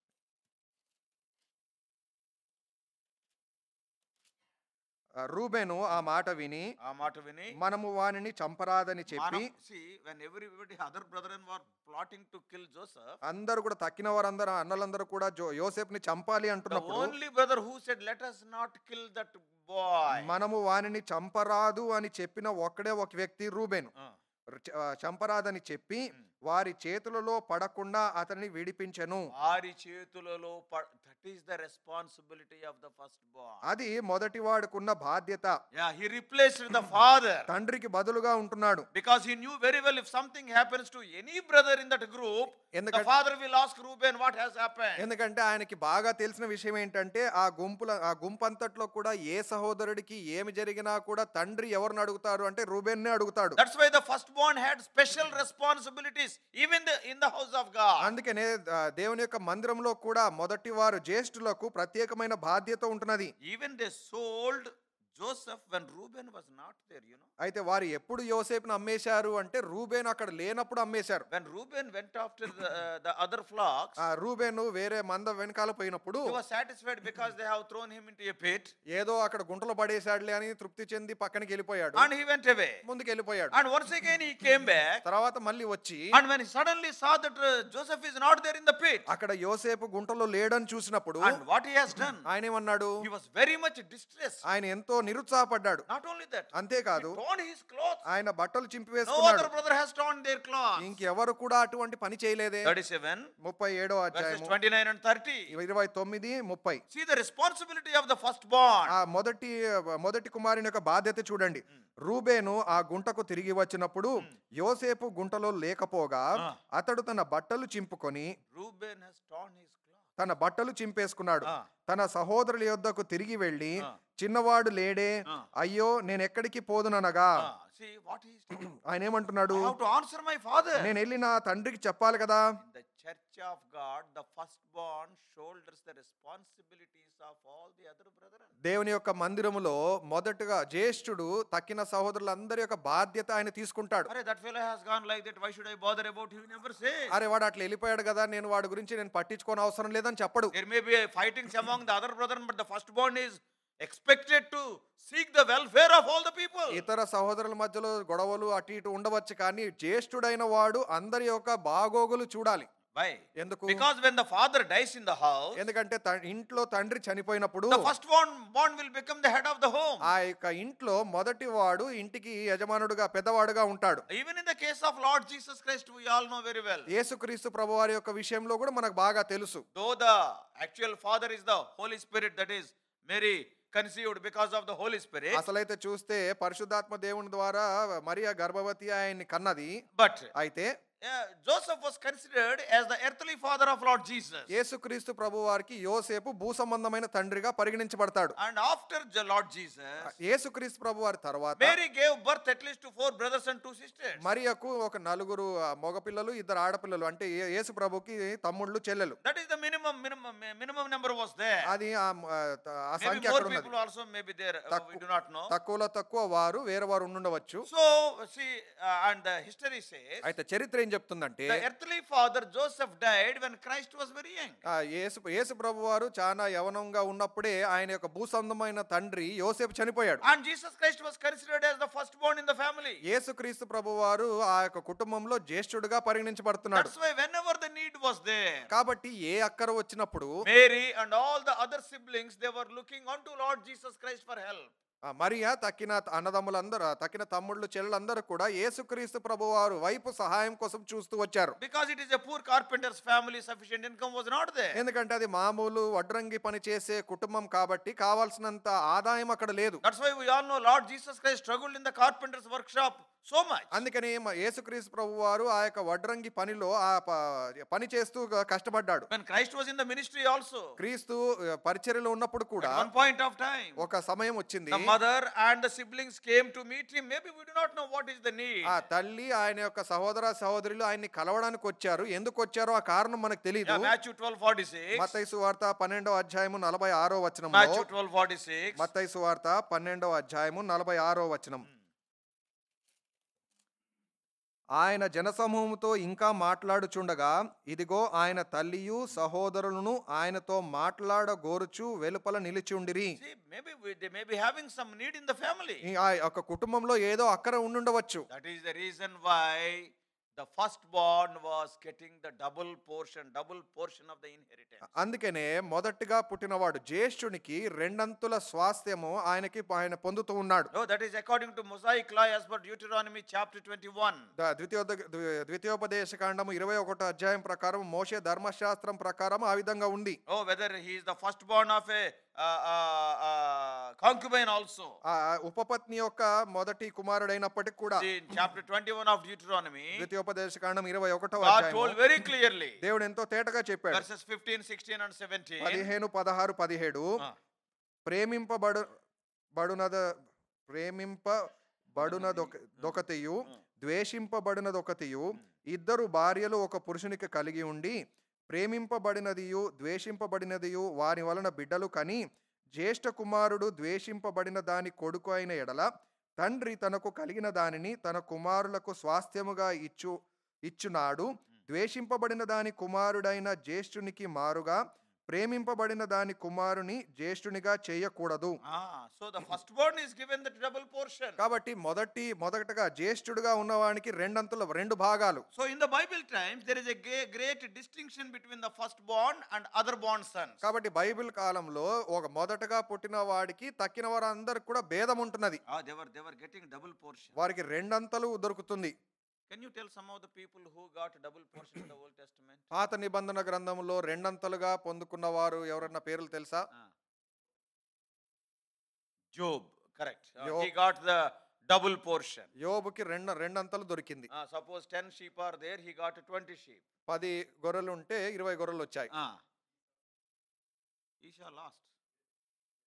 ఆ, రూబేను ఆ మాట విని ఆ మాట విని మనము వానిని చంపరాదని చెప్పి మనం- see, when everybody, other brethren were plotting to kill Joseph, అందరూ కూడా తక్కిన వారందరూ అన్నలందరూ కూడా జో యోసేపుని చంపాలి the అంటున్నప్పుడు only brother who said, let us not kill that boy. మనము వానిని చంపరాదు అని చెప్పిన ఒక్కడే ఒక వ్యక్తి రూబేను Uh, చ- ఆ, చంపరాదని చెప్పి వారి చేతులలో పడకుండా అతన్ని విడిపించెను వారి చేతులలో that is the responsibility of the first boy అది మొదటి వాడుకున్న బాధ్యత yeah he replaced the father తండ్రికి బదులుగా ఉంటున్నాడు because he knew very well if something happens to any brother in that group the ఎందుకంటే father will ask Reuben what has happened ఎందుకంటే ఆయనకి బాగా తెలిసిన విషయం ఏంటంటే ఆ గుంపుల ఆ గుంపంతట్లో కూడా ఏ సహోదరుడికి ఏమి జరిగినా కూడా తండ్రి ఎవరిని అడుగుతారు అంటే రూబేన్నే అడుగుతాడు that's why the firstborn had special responsibilities even the, in the house of god అందుకనే ఆ, దేవుని యొక్క మందిరంలో కూడా మొదటి వారు జ్యేష్ఠులకు ప్రత్యేకమైన బాధ్యత ఉంటున్నది even they sold Joseph when Reuben was not there you know అయితే వారు ఎప్పుడు యోసేపును అమ్మేశారు అంటే రూబేను అక్కడ లేనప్పుడు అమ్మేశారు when Reuben went after the, uh, the other flocks ఆ రూబేను వేరే మంద వెనకాల పోయినప్పుడు he was satisfied because they have thrown him into a pit ఏదో అక్కడ గుంటలో పడేశాడులే అని తృప్తి చెంది పక్కనకి వెళ్ళిపోయాడు and he went away ముందుకు వెళ్ళిపోయాడు and once again he came back తర్వాత మళ్ళీ వచ్చి And when he suddenly saw that uh, Joseph is not there in the pit, అక్కడ యోసేపు గుంటలో లేడని చూసినప్పుడు and what he has done, ఆయన ఏమన్నాడు he was very much distressed. ఆయన ఎంతో నిరుత్సాహపడ్డాడు Not only that, అంతేకాదు he torn his clothes. ఆయన బట్టలు No చింపివేసుకున్నాడు other brother has torn their clothes. ఇంకెవరు కూడా అటువంటి పని చేయలేదే 37, ముప్పై ఏడో verses అధ్యాయము 29 and 30. ఇరవై తొమ్మిది ముప్పై See the responsibility of the firstborn. ఆ మొదటి మొదటి కుమారుని యొక్క బాధ్యత చూడండి రూబేను ఆ గుంటకు తిరిగి వచ్చినప్పుడు యోసేపు గుంటలో లేకపోగా ఆ. అతడు తన బట్టలు చింపుకొని Reuben has torn his clothes. తన బట్టలు చింపేసుకున్నాడు ఆ. తన సహోదరుల యొద్దకు తిరిగి వెళ్ళి ఆ. చిన్నవాడు లేడే ఆ. అయ్యో నేను ఎక్కడికి పోదుననగా Ah, see what he is telling. ఆయన ఏమంటున్నాడు I have to answer my father. నేను వెళ్ళి నా తండ్రికి చెప్పాలి కదా In the church of God, the firstborn shoulders the responsibilities of all the other brethren. దేవుని యొక్క మందిరములో మొదటగా జ్యేష్ఠుడు తక్కిన సహోదరులందరి యొక్క బాధ్యత ఆయన తీసుకుంటాడు Arey, that fellow has gone like that. Why should I bother about him? He never says. అరే వాడు అట్లా వెళ్ళిపోయాడు కదా నేను వాడి గురించి నేను పట్టించుకోని అవసరం లేదని చెప్పడు There may be a fightings among the other brethren, but the firstborn is expected to seek the welfare of all the people. ఇతర సహోదరుల మధ్యలో గొడవలు అటు ఇటు ఉండవచ్చు కానీ జ్యేష్ఠుడైన వాడు అందరి యొక్క బాగోగులు చూడాలి Why? ఎందుకు Because when the father dies in the house, ఎందుకంటే త- ఇంట్లో తండ్రి చనిపోయినప్పుడు the firstborn born will become the head of the home. ఆ యొక్క ఇంట్లో మొదటి వాడు ఇంటికి యజమానుడుగా పెద్దవాడుగా ఉంటాడు Even in the case of Lord Jesus Christ, we all know very well. యేసుక్రీస్తు ప్రభువారి యొక్క విషయంలో కూడా మనకు బాగా తెలుసు Though the actual father is the Holy Spirit, that is Mary conceived because of the Holy Spirit, అసలైతే చూస్తే పరిశుద్ధాత్మ దేవుని ద్వారా మరియా గర్భవతి ఆయన్ని కన్నది but అయితే uh, Joseph was considered as the earthly father of Lord Jesus. యేసుక్రీస్తు ప్రభువారికి యోసేపు భూ సంబంధమైన తండ్రిగా పరిగణించబడతాడు And after the Lord Jesus, యేసుక్రీస్తు ప్రభువారి తర్వాత Mary gave birth at least to four brothers and two sisters. మరియకు ఒక నలుగురు ఆ, మగపిల్లలు ఇద్దరు ఆడపిల్లలు అంటే ఏ- యేసు ప్రభుకి తమ్ముళ్ళు చెల్లెలు That is the minimum, minimum, minimum number was there. అది ఆ మ- ఆ Maybe సంఖ్య more అక్కడ ఉన్నది people also may be there. uh, we తక్కు- do not know. తక్కువలో తక్కువ వారు వేరే వారు ఉండుండవచ్చు So, see, uh, and the history says అయితే చరిత్ర ఏం చెప్తుందంటే the earthly father Joseph died when Christ was very young. ఆ యేసు యేసు ప్రభు వారు చాలా యవనంగా ఉన్నప్పుడే ఆయన యొక్క భూసంధమైన తండ్రి యోసేపు చనిపోయాడు And Jesus Christ was considered as the firstborn in the family. యేసుక్రీస్తు ప్రభు వారు ఆ యొక్క కుటుంబంలో జ్యేష్ఠుడుగా పరిగణించబడుతున్నాడు That's why whenever the need was there, కాబట్టి ఏ అక్కర వచ్చినప్పుడు Mary and all the other siblings, they were looking unto Lord Jesus Christ for help. ఆ మరియా తక్కిన అన్నదమ్ములందరూ తక్కిన తమ్ముళ్ళు చెల్లెలందరూ కూడా యేసుక్రీస్తు ప్రభు వారు వైపు సహాయం కోసం చూస్తూ వచ్చారు Because it is a poor carpenter's family, sufficient income was not there. ఎందుకంటే అది మామూలు వడ్రంగి పని చేసే కుటుంబం కాబట్టి కావాల్సినంత ఆదాయం అక్కడ లేదు That's why we all know Lord Jesus Christ struggled in the carpenter's workshop so much. అందుకని మ- యేసుక్రీస్తు ప్రభు వారు ఆ యొక్క వడ్రంగి పనిలో ఆ ప- పని చేస్తూ గ- కష్టపడ్డాడు When Christ was in the ministry also, క్రీస్తు ఆ, పరిచర్యలో ఉన్నప్పుడు కూడా at one point of time, ఒక సమయం వచ్చింది the mother and the siblings came to meet him. Maybe we do not know what is the need. ఆ తల్లి ఆయన యొక్క సహోదర సహోదరులు ఆయన్ని కలవడానికి వచ్చారు ఎందుకు వచ్చారో ఆ కారణం మనకు తెలియదు Yeah, Matthew 12 46. మత్తయి వార్త పన్నెండో అధ్యాయము నలభై ఆరో వచనంలో Matthew 12 46. మత్తయి వార్త పన్నెండో అధ్యాయము నలభై ఆరో వచనం ఆయన జనసమూహముతో ఇంకా మాట్లాడుచుండగా ఇదిగో ఆయన తల్లియు సహోదరులను ఆయనతో మాట్లాడగోరుచు వెలుపల నిలిచుండిరి See, maybe we, they may be having some need in the family. ఈ- ఆ యొక్క కుటుంబంలో ఏదో అక్కర ఉండుండవచ్చు That is the reason why the firstborn was getting the double portion, double portion of the inheritance. అందుకనే మొదటిగా పుట్టినవాడు జ్యేష్ఠునికి రెండంతుల స్వాస్థ్యము ఆయనకి ఆయన పొందుతూ ఉన్నాడు No, that is according to Mosaic law as per Deuteronomy chapter 21. ద- ద్వితీయోద ద్వి- ద్వితీయోపదేశ కాండము ఇరవై ఒకటో అధ్యాయం ప్రకారం మోషే ధర్మశాస్త్రం ప్రకారం ఆ విధంగా ఉంది Oh, whether he is the firstborn of a uh, uh, uh, concubine also. ఆ ఉపపత్ని యొక్క మొదటి కుమారుడైనప్పటికి కూడా See, in chapter 21 of Deuteronomy, ద్వితీయోపదేశ కాండం ఇరవై ఒకటో God అధ్యాయం told very clearly, దేవుడు ఎంతో తేటగా చెప్పాడు verses 15, 16, and 17. పదిహేను పదహారు పదిహేడు Ah. ప్రేమింపబడు బడునద ప్రేమింపబడునదొక దొకతియు ద్వేషింపబడినదొకతియు ఇద్దరు భార్యలు ఒక పురుషునికి కలిగి ఉండి ప్రేమింపబడినదియు ద్వేషింపబడినదియు వారి వలన బిడ్డలు కని జ్యేష్ఠ కుమారుడు ద్వేషింపబడిన దాని కొడుకు అయిన ఎడల తండ్రి తనకు కలిగిన దానిని తన కుమారులకు స్వాస్థ్యముగా ఇచ్చు ఇచ్చునాడు ద్వేషింపబడిన దాని కుమారుడైన జ్యేష్ఠునికి మారుగా ప్రేమింపబడిన దాని కుమారుని జ్యేష్ఠునిగా చేయకూడదు Ah, so the firstborn is given the double portion. కాబట్టి మొదటి మొదటగా జ్యేష్ఠుడుగా ఉన్నవానికి రెండంతుల రెండు భాగాలు So in the Bible times, there is a ge- great distinction between the firstborn and other born sons. కాబట్టి బైబిల్ కాలంలో ఒక మొదటగా పుట్టిన వాడికి తక్కిన వారందరికి కూడా భేదం ఉంటున్నది Ah, they were they were getting double portion. వారికి రెండంతలు దొరుకుతుంది Can you tell some of the people who got double portion in the Old Testament? పాత నిబంధన గ్రంథంలో రెండంతలుగా పొందుకున్న వారు ఎవరన్నా పేర్లు తెలుసా Ah. Job, correct. Ah, Job. he got the double portion. యోబుకి రెండు రెండంతలు దొరికింది Ah, suppose 10 sheep are there, he got 20 sheep. పది గొర్రెలు ఉంటే ఇరవై గొర్రెలు వచ్చాయి Ah. Isha lost.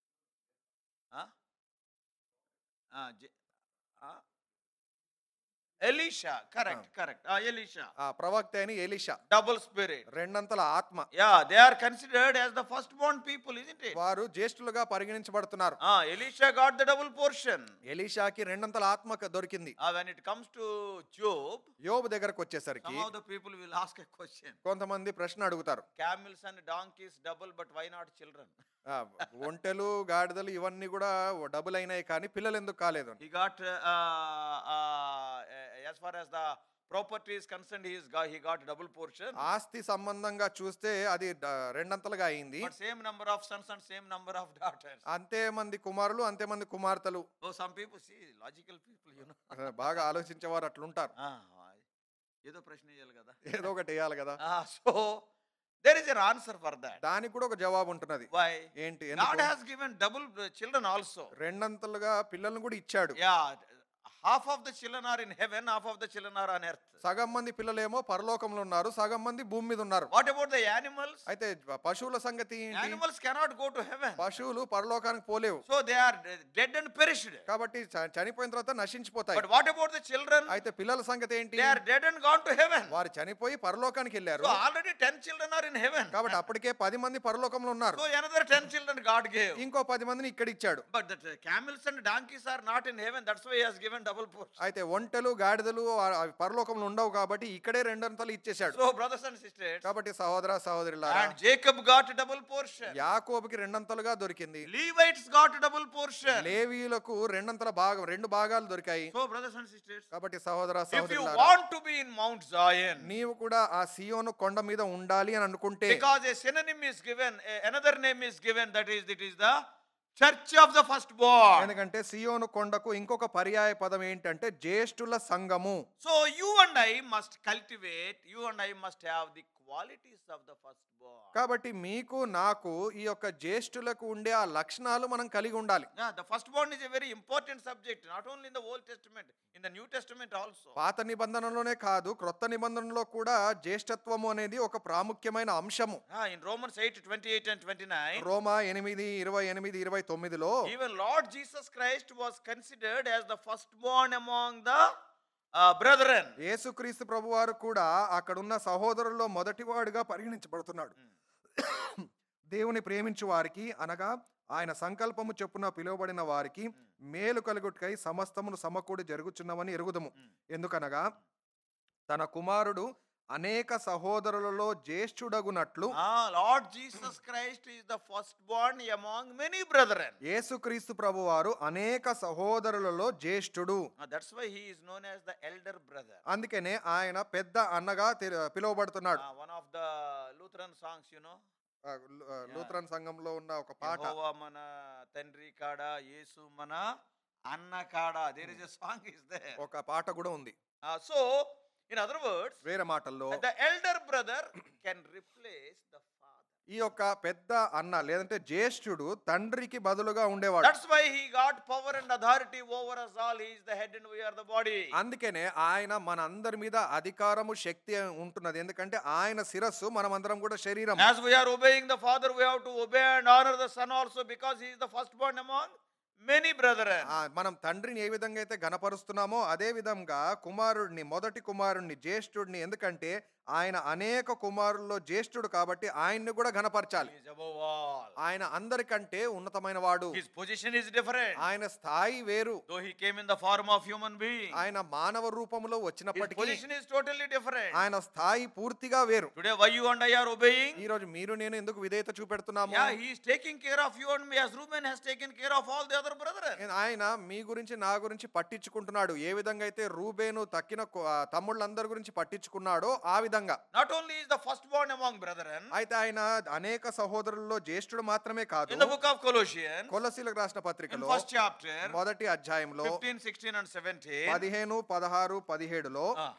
Huh? Ah, J- ah. Elisha, correct, correct. Ah, Elisha, ఆ ప్రవక్త అయిన ఎలిషా double spirit. రెండంతల ఆత్మ Yeah, they are considered as the firstborn people, isn't it? వారు జ్యేష్ఠులుగా పరిగణించబడుతున్నారు Ah, Elisha got the double portion. ఎలీషాకి రెండంతల ఆత్మ క- దొరికింది Ah, when it comes to Job, యోబు దగ్గరకు వచ్చేసరికి some of the people will ask a question. కొంతమంది ప్రశ్న అడుగుతారు Camels and donkeys double, but why not children? ఆ, ఒంటెలు గాడిదలు ఇవన్నీ కూడా డబుల్ అయినాయి కానీ పిల్లలు ఎందుకు కాలేదు అని. He got, uh, uh, uh, as far as the property is concerned, he, is got, he got double portion. ఆస్తి సంబంధంగా చూస్తే అది డ- రెండంతలుగా అయింది But same number of sons and same number of daughters. అంతే మంది కుమారులు అంతే మంది కుమార్తెలు So some people see logical people, you know. ఆ, బాగా ఆలోచించేవారు అట్లుంటారు Ah, ఏదో ప్రశ్న చేయాలి కదా ఏదో ఒకటి వేయాలి కదా Ah, so there is an answer for that. దానికి కూడా ఒక జవాబు ఉంటున్నది Why? ఏంటి God ఎందుకు? has given double uh, children also. రెండంతలుగా పిల్లల్ని కూడా ఇచ్చాడు Yeah, half of the children are in heaven, half of the children are on earth. సగం మంది పిల్లలేమో పరలోకంలో ఉన్నారు సగం మంది భూమి మీద ఉన్నారు What about the animals? అయితే పశువుల సంగతి ఏంటి Animals cannot go to heaven. పశువులు పరలోకానికి పోలేవు So they are dead and perished. కాబట్టి చ- చనిపోయిన తర్వాత నశించిపోతాయి But what about the children? అయితే పిల్లల సంగతి ఏంటి They are dead and gone to heaven. వారు చనిపోయి పరలోకానికి వెళ్ళారు So already 10 children are in heaven. కాబట్టి అప్పటికే పది మంది పరలోకంలో ఉన్నారు So another 10 children God gave. ఇంకో పది మందిని ఇక్కడ ఇచ్చాడు But the camels and donkeys are not in heaven. That's why he has given double portion. అయితే ఒంటెలు గాడిదలు ఆ- అవి పరలోకంలో ఉండవు కాబట్టి ఇక్కడే రెండంతలు ఇచ్చేశాడు So brothers and sisters, కాబట్టి సహోదర సహోదరులారా and Jacob got double portion. యాకోబుకి రెండంతలుగా దొరికింది Levites got double portion. లేవీయులకు రెండంతల భాగం రెండు భాగాలు దొరికాయి So brothers and sisters, కాబట్టి సహోదర if you సహోదరులారా want to be in Mount Zion, నీవు కూడా ఆ సియోను కొండ మీద ఉండాలి అని అనుకుంటే because a synonym is given, a- another name is given, that is, it is the church of the firstborn. ఎందుకంటే సియోను కొండకు ఇంకొక పర్యాయ పదం ఏంటంటే జ్యేష్ఠుల సంఘము So you and I must cultivate, you and I must have the qualities of the firstborn. కాబట్టి మీకు నాకు ఈ యొక్క జ్యేష్ఠులకు ఉండే ఆ లక్షణాలు మనం కలిగి ఉండాలి Yeah, the firstborn is a very important subject, not only in the Old Testament, in the New Testament also. పాత నిబంధనలోనే కాదు క్రొత్త నిబంధనలో కూడా జ్యేష్ఠత్వము అనేది ఒక ప్రాముఖ్యమైన అంశము Ah, in Romans 8 28 and 29, రోమా ఎనిమిది ఇరవై ఎనిమిది ఇరవై తొమ్మిదిలో even Lord Jesus Christ was considered as the firstborn among the uh, brethren. యేసుక్రీస్తు ప్రభువారు కూడా అక్కడున్న సహోదరుల్లో మొదటివాడుగా పరిగణించబడుతున్నాడు దేవుని ప్రేమించు వారికి అనగా ఆయన సంకల్పము చొప్పున పిలువబడిన వారికి మేలు కలుగుటకై సమస్తమును సమకూడి జరుగుచున్నవని ఎరుగుదము ఎందుకనగా తన కుమారుడు అనేక సహోదరులలో జ్యేష్ఠుడగునట్లు Ah, Lord Jesus Christ is the firstborn among many brethren. యేసుక్రీస్తు ప్రభువారు అనేక సహోదరులలో జ్యేష్ఠుడు Ah, that's why he is known as the elder brother. అందుకనే ఆయన పెద్ద అన్నగా తె- పిలువబడుతున్నాడు Ah, one of the Lutheran songs, you know. ఆ, లు- ఆ, లూథరన్ సంఘంలో ఉన్న ఒక పాట యెహోవా మన తండ్రి కాడ యేసు మన అన్న కాడ there is a song is there ఒక పాట కూడా ఉంది సో ఇన్ అదర్ వర్డ్స్ వేరే మాటల్లో the elder brother can replace the father ఈ యొక్క పెద్ద అన్న లేదంటే జ్యేష్ఠుడు తండ్రికి బదులుగా ఉండేవాడు that's why he got power and authority over us all he is the head and we are the body అందుకనే ఆయన మన అందరి మీద అధికారము శక్తి ఉంటున్నది ఎందుకంటే ఆయన శిరస్సు మనమందరం కూడా శరీరం as we are obeying the father we have to obey and honour the son also because he is the first born among many brethren ఆ, మనం తండ్రిని ఏ విధంగా అయితే గణపరుస్తున్నామో అదే విధంగా కుమారుడిని మొదటి కుమారుడిని జ్యేష్ఠుడిని ఎందుకంటే ఆయన అనేక కుమారుల్లో జ్యేష్ఠుడు కాబట్టి ఆయన్ని కూడా గణపరచాలి He is above all. ఆయన అందరికంటే ఉన్నతమైన వాడు His position is different. ఆయన స్థాయి వేరు Though he came in the form of human being, ఆయన మానవ రూపంలో his వచ్చినప్పటికీ position is totally different. ఆయన స్థాయి పూర్తిగా వేరు Today, why you and I are obeying? ఈ రోజు మీరు నేను ఎందుకు విధేయత చూపెడుతున్నాము Yeah, he is taking care of you and me as Reuben has taken care of all the other brethren. ఆయన మీ గురించి నా గురించి పట్టించుకుంటున్నాడు ఏ విధంగా అయితే రూబేను తక్కిన కు- ఆ, తమ్ముళ్ళందరి గురించి పట్టించుకున్నాడో ఆ విధంగా Not only is the firstborn among brethren, అయితే ఆయన అనేక సహోదరుల్లో జ్యేష్ఠుడు మాత్రమే కాదు in the book of Colossians, కొలసీలకు రాసిన in పత్రికలో first chapter, మొదటి అధ్యాయంలో 15, 16 and 17, పదిహేను పదహారు పదిహేడులో ah,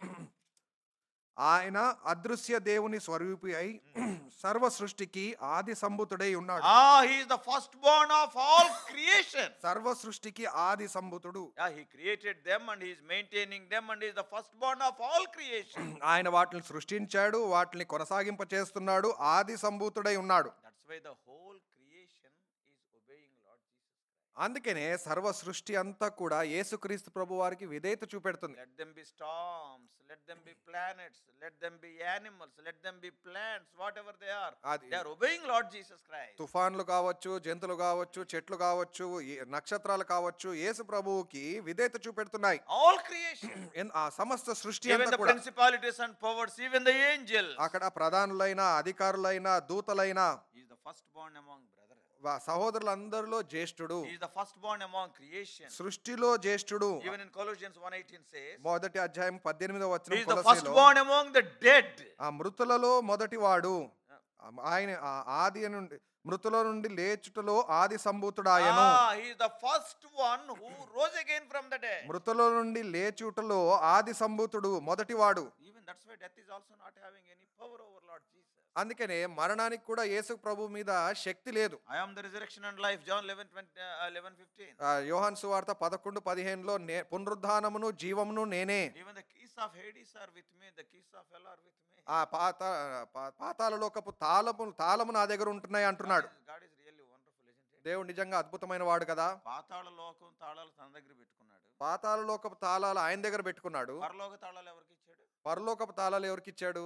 ఆయన అదృశ్య దేవుని స్వరూపి అయి సర్వ సృష్టికి ఆది సంభూతుడై ఉన్నాడు ah, he is the firstborn of all creation. సర్వ సృష్టికి ఆది సంభూతుడు Yeah, he created them and he is maintaining them and he is the firstborn of all creation. ఆయన వాటిని సృష్టించాడు వాటిని కొనసాగింప చేస్తున్నాడు ఆది సంభూతుడై ఉన్నాడు That's why the whole creation is obeying Lord Jesus Christ. అందుకనే సర్వ సృష్టి అంతా కూడా యేసుక్రీస్తు ప్రభు వారికి విధేయత చూపెడుతుంది Let them be storms, let them be planets, let them be animals, let them be plants, whatever they are. అది They are obeying Lord Jesus Christ. తుఫాన్లు కావచ్చు జంతువులు కావచ్చు చెట్లు కావచ్చు ఏ- నక్షత్రాలు కావచ్చు యేసు ప్రభువుకి విధేయత చూపెడుతున్నాయి All creation, ఎన్- ఆ సమస్త సృష్టి even అంతా the కూడా principalities and powers, even the angels. అక్కడ ప్రధానులైన అధికారులైన దూతలైన He is the firstborn among brethren. వా- సహోదరులందరిలో జ్యేష్ఠుడు He is the firstborn among creation. సృష్టిలో జ్యేష్ఠుడు Even in Colossians 1:18 says, మొదటి అధ్యాయం పద్దెనిమిదో He వచ్చిన is the firstborn among the dead. ఆ మృతులలో మొదటివాడు ఆ ఆయన ఆ ఆది నుండి మృతుల నుండి లేచుటలో ఆది సంభూతుడాయను Ah, he is the first one who rose again from the dead. మృతుల నుండి లేచుటలో ఆది సంభూతుడు మొదటివాడు Even that's why death is also not having any power over Lord Jesus. అందుకనే మరణానికి కూడా యేసు ప్రభు మీద శక్తి లేదు I am the resurrection and life. John 11, 20, uh, 11 15. ఆ, యోహాన్ సువార్త పదకొండు పదిహేనులో నే పునరుద్ధానమును జీవమును నేనే Even the keys of Hades are with me, the keys of hell are with me. ఆ పాత పా- పాతాళలోకపు తాళము తాళము నా దగ్గర ఉంటున్నాయి అంటున్నాడు God is, God is really wonderful, isn't it? దేవుడు నిజంగా అద్భుతమైన వాడు కదా పాతాళ లోకం తాళాలు తన దగ్గర పెట్టుకున్నాడు పాతాళలోకపు తాళాలు ఆయన దగ్గర పెట్టుకున్నాడు పరలోక తాళాలు ఎవరికి ఇచ్చాడు పరలోకపు తాళాలు ఎవరికి ఇచ్చాడు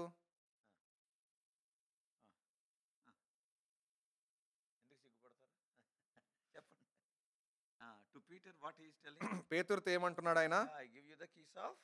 ఎందుకు సిగ్గుపడతారు చెప్పండి to Peter what is telling పేతురుతో ఏమంటున్నాడు ఆయన I give you the keys of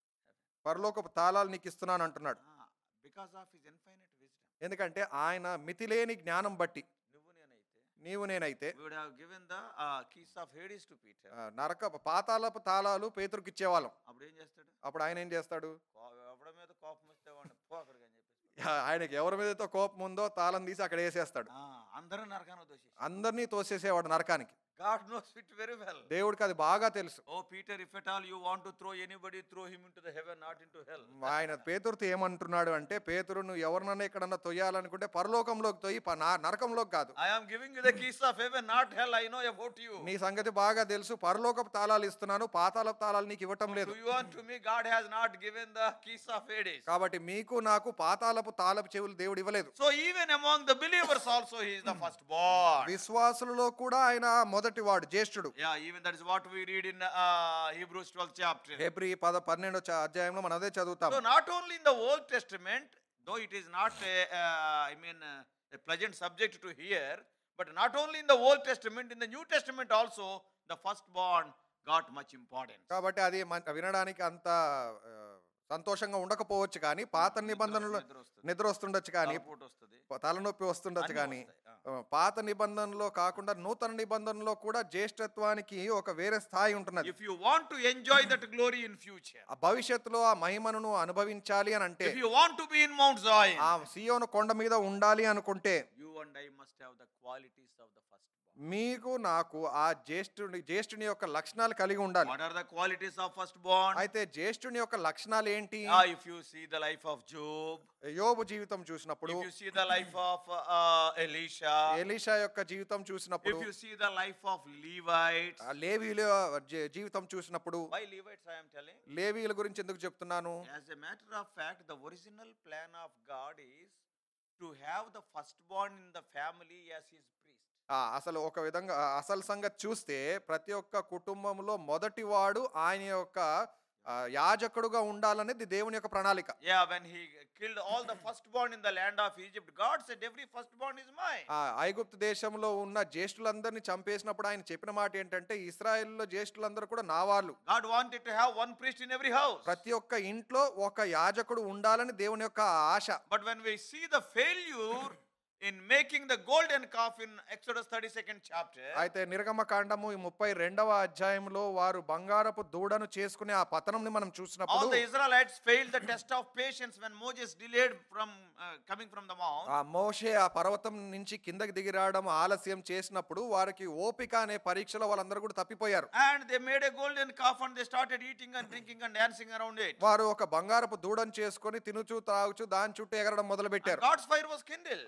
పరలోకపు తాళాలు నీకు ఇస్తున్నాను అంటున్నాడు because of his infinite wisdom ఎందుకంటే ఆయన మితిలేని జ్ఞానం బట్టి నువ్వు నేనైతే నీవు నేనైతే we would have given the uh, keys of Hades to Peter. ఆ, నరక పాతాళపు తాళాలు పేతురుకి ఇచ్చేవాళ్ళం అప్పుడు ఏం చేస్తాడు అప్పుడు ఆయన ఏం చేస్తాడు కో- ఎవడి మీద కోపం వస్తే వాడిని పో అక్కడికి అని చెప్పేసి ఆయనకి ఎవరి మీదతో కోపం ఉందో తాళం తీసి అక్కడ వేసేస్తాడు ఆ, అందరూ నరకాన్ని దోషేసి అందరినీ తోసేసేవాడు నరకానికి God knows it very well దేవుడికి అది బాగా తెలుసు oh Peter if at all you want to throw anybody throw him into the heaven not into hell ఆయన పేతురుతో ఏమంటున్నాడు అంటే పేతురు నువ్వు ఎవరినన్నా ఎక్కడన్నా తొయ్యాలనుకుంటే పరలోకంలోకి తొయ్యి ప- నా- నరకంలోకి కాదు I am giving you the keys of heaven not hell I know about you నీ సంగతి బాగా తెలుసు పరలోకపు తాళాలు ఇస్తున్నాను పాతాళపు తాళాలు నీకు ఇవ్వటం లేదు to you and to me God has not given the keys of Hades కాబట్టి మీకు నాకు పాతాళపు తాళపు చెవులు దేవుడు ఇవ్వలేదు so even among the believers also he is the first born విశ్వాసులలో కూడా ఆయన మొదటి వాడు జ్యేష్ఠుడు yeah even that is what we read in uh, Hebrews 12th chapter హెబ్రి పద పన్నెండో చ- అధ్యాయంలో మనం అదే చదువుతాం So not only in the Old Testament, though it is not a, uh, I mean, uh, a pleasant subject to hear, but not only in the Old Testament, in the New Testament also, the firstborn got much importance. కాబట్టి అది మన- వినడానికి అంత ఆ, సంతోషంగా ఉండకపోవచ్చు కానీ పాత నిబంధనలో నిద్ర వస్తుంది. నిద్ర వస్తుండొచ్చు కానీ తలపోటు వస్తుంది. తలనొప్పి వస్తుండొచ్చు అన్నీ కానీ వస్తాయి. ఆ. ఆ, పాత నిబంధనలో కాకుండా నూతన నిబంధనలో కూడా జ్యేష్ఠత్వానికి ఒక వేరే స్థాయి ఉంటున్నది If you want to enjoy that glory in future, ఆ భవిష్యత్తులో ఆ మహిమను నువ్వు అనుభవించాలి అని అంటే if you want to be in Mount Zion, ఆ సియోను కొండ మీద ఉండాలి అనుకుంటే you and I must have the qualities of the firstborn. మీకు నాకు ఆ జ్యేష్ఠుని జ్యేష్ఠుని యొక్క లక్షణాలు కలిగి ఉండాలి What are the qualities of firstborn? అయితే జ్యేష్ఠుని యొక్క లక్షణాలు ఏంటి Ah, if you see the life of Job, యోబు జీవితం చూసినప్పుడు if you see the life of uh, Elisha, Elisha యొక్క జీవితం చూసినప్పుడు if you see the life of Levites, ఆ లేవీల జీ- జీవితం చూసినప్పుడు why Levites I am telling? లేవీల గురించి ఎందుకు చెప్తున్నాను As a matter of fact, the original plan of God is to have the firstborn in the family as his priest. ఆ, అసలు ఒక విధంగా ఆ, అసలు సంగతి చూస్తే ప్రతి ఒక్క కుటుంబంలో మొదటి వాడు ఆయన యొక్క ఆ, యాజకుడుగా ఉండాలనేది దేవుని యొక్క ప్రణాళిక Yeah, when he killed all the firstborn in the land of Egypt, God said, Every firstborn is mine. ఆ ఐగుప్తు దేశంలో ఉన్న జ్యేష్ఠులందరినీ చంపేసినప్పుడు ఆయన చెప్పిన మాట ఏంటంటే ఇస్రాయేల్లో జ్యేష్ఠులందరూ కూడా నా వాళ్ళు God wanted to have one priest in every house. ప్రతి ఒక్క ఇంట్లో ఒక యాజకుడు ఉండాలని దేవుని యొక్క ఆశ But when we see the failure in making the golden calf in Exodus 32nd chapter, అయితే నిర్గమ కాండము ఈ ముప్పై రెండవ అధ్యాయంలో వారు బంగారపు దూడను చేసుకునే ఆ పతనంని మనం చూసినప్పుడు all the Israelites failed the test of patience when Moses delayed from uh, coming from the mount. ఆ మోషే ఆ పర్వతం నుంచి కిందకి దిగి రావడం ఆలస్యం చేసినప్పుడు వారికి ఓపిక అనే పరీక్షలో వాళ్ళందరూ కూడా తప్పిపోయారు And they made a golden calf and they started eating and drinking and dancing around it. వారు ఒక బంగారపు దూడను చేసుకొని తినుచు తాగుచు దాని చుట్టూ ఎగరడం మొదలు పెట్టారు God's fire was kindled. అయితే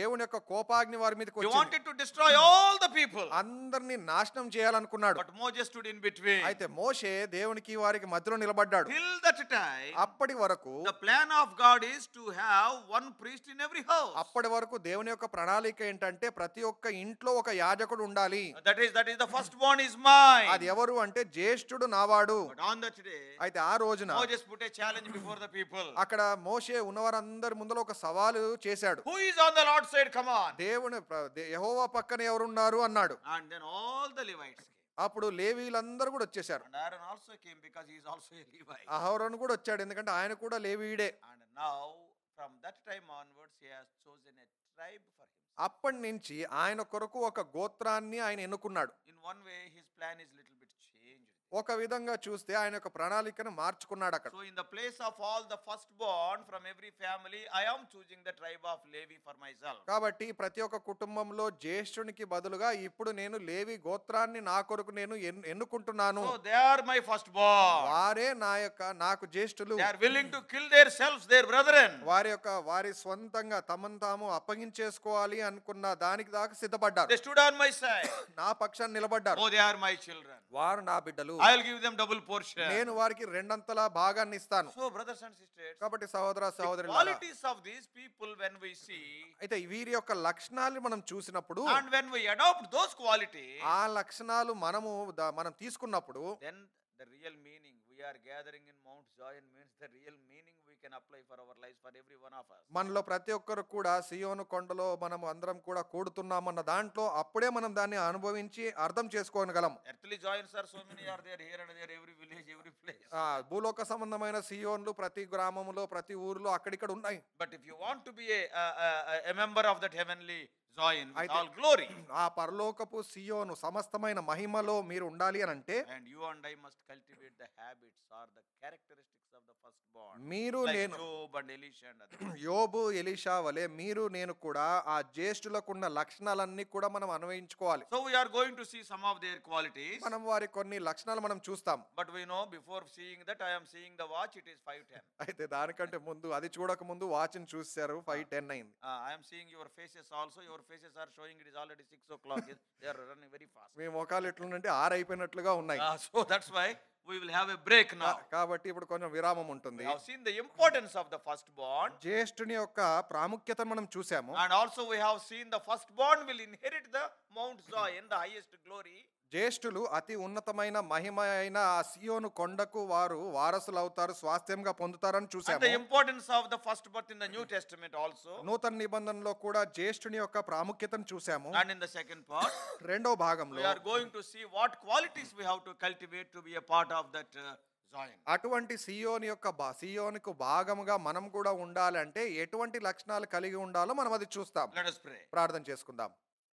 దేవుని యొక్క కోపాగ్ని వారి మీదకి He వచ్చింది wanted to destroy all the people. అందరినీ నాశనం చేయాలనుకున్నాడు But Moses stood in between. అయితే మోషే దేవునికి వారికి మధ్యలో నిలబడ్డాడు Till that time, అప్పటి వరకు the plan of God is to have one priest in every house. అప్పటి వరకు దేవుని యొక్క ప్రణాళిక ఏంటంటే ప్రతి ఒక్క ఇంట్లో ఒక యాజకుడు ఉండాలి That is, that is the firstborn is mine. అది ఎవరు అంటే జ్యేష్ఠుడు నావాడు But on that day, అయితే ఆ రోజున Moses put a challenge before the people. అక్కడ మోషే ఉన్నవారందరి ముందర ఒక సవాలు చేశాడు Who is on the Lord's side? Come on. దేవుని ప్ర- దే- యెహోవా పక్కన ఎవరున్నారు అన్నాడు And then all the Levites came. అప్పుడు లేవీలందరూ కూడా వచ్చేసారు And Aaron also came because he is also a Levite. అహోరను కూడా వచ్చాడు ఎందుకంటే ఆయన కూడా లేవీయుడే And now, from that time onwards, he has chosen a tribe for him. అప్పటి నుంచి ఆయన కొరకు ఒక గోత్రాన్ని ఆయన ఎన్నుకున్నాడు In one way, his plan is little bit changed. ఒక విధంగా చూస్తే ఆయన యొక్క ప్రణాళికను మార్చుకున్నాడు అక్కడ So, in the place of all the firstborn from every family, I am choosing the tribe of Levi for myself. కాబట్టి ప్రతి ఒక్క కుటుంబంలో జ్యేష్ఠునికి బదులుగా ఇప్పుడు నేను లేవి గోత్రాన్ని నా కొరకు నేను ఎన్- ఎన్నుకుంటున్నాను So, they are my firstborn. వారే నా యొక్క నాకు జ్యేష్ఠులు They are willing to kill themselves, their brethren. వారి యొక్క వారి స్వంతంగా తమను తాము అప్పగించేసుకోవాలి అనుకున్న దానికి దాకా సిద్ధపడ్డారు They stood on my side. నా పక్షాన్ని నిలబడ్డారు Oh, they are my children. వారు నా బిడ్డలు I'll give them double portion. నేను వారికి రెండంతల భాగాన్ని ఇస్తాను So, brothers and sisters, కాబట్టి సహోదర the సహోదరి qualities of these people when we see అయితే వీరి యొక్క లక్షణాలు మనం చూసినప్పుడు and when we adopt those qualities, ఆ లక్షణాలు మనము ద- మనం తీసుకున్నప్పుడు then the real meaning we are gathering in Mount Zion means the real meaning we can apply for our lives for every one of us. మనలో ప్రతి ఒక్కరు కూడా సియోను కొండలో మనం అందరం కూడా కూడుతున్నామన్న దాంట్లో అప్పుడే మనం దాన్ని అనుభవించి అర్థం చేసుకోగలం Earthly Zions are so many are there here and there, every village, every place. ఆ భూలోక సంబంధమైన సియోన్లు ప్రతి గ్రామంలో ప్రతి ఊరిలో అక్కడిక్కడ ఉన్నాయి But if you want to be a, a, a, a member of that heavenly Zion with అయితే- all glory, ఆ పరలోకపు సియోను సమస్తమైన మహిమలో మీరు ఉండాలి అని అంటే and you and I must cultivate the habits or the characteristics of the firstborn. మీరు Like నేను Job and Elisha and others. యోబు ఎలీషా వలె మీరు నేను కూడా ఆ జ్యేష్ఠులకున్న లక్షణాలన్నీ కూడా మనం అన్వయించుకోవాలి So we are going to see some of their qualities. మనం వారి కొన్ని లక్షణాలు మనం చూస్తాం But we know before seeing that, I am seeing the watch, it is 510. అయితే దానికంటే ముందు అది చూడక ముందు వాచ్ని చూశారు ఫైవ్ టెన్ అయింది Uh, I am seeing your faces also. Your faces are showing it is already 6 o'clock. Yes, they are running very fast. మీ ముఖాలు ఎట్లుందంటే ఆరు అయిపోయినట్లుగా ఉన్నాయి Uh, so that's why we will have a break now. కా- కాబట్టి ఇప్పుడు కొంచెం విరామం ఉంటుంది We have seen the importance of the firstborn. జ్యేష్ఠుని యొక్క ప్రాముఖ్యత మనం చూసాము And also we have seen the firstborn will inherit the Mount Zion, the highest glory. జ్యేష్ఠులు అతి ఉన్నతమైన మహిమ అయిన ఆ సియోను కొండకు వారు వారసులు అవుతారు స్వాస్థ్యంగా పొందుతారని And the చూసాము importance of the first birth in the New Testament also. నూతన నిబంధనలో కూడా జ్యేష్ఠుని యొక్క ప్రాముఖ్యతను చూసాము And in the second part, రెండో భాగంలో we are going to see what qualities we have to cultivate to be a part of that uh, Zion. అటువంటి సియోని యొక్క బా సియోనికి భాగముగా మనం కూడా ఉండాలంటే ఎటువంటి లక్షణాలు కలిగి ఉండాలో మనం అది చూస్తాం Let us pray. ప్రార్థన చేసుకుందాం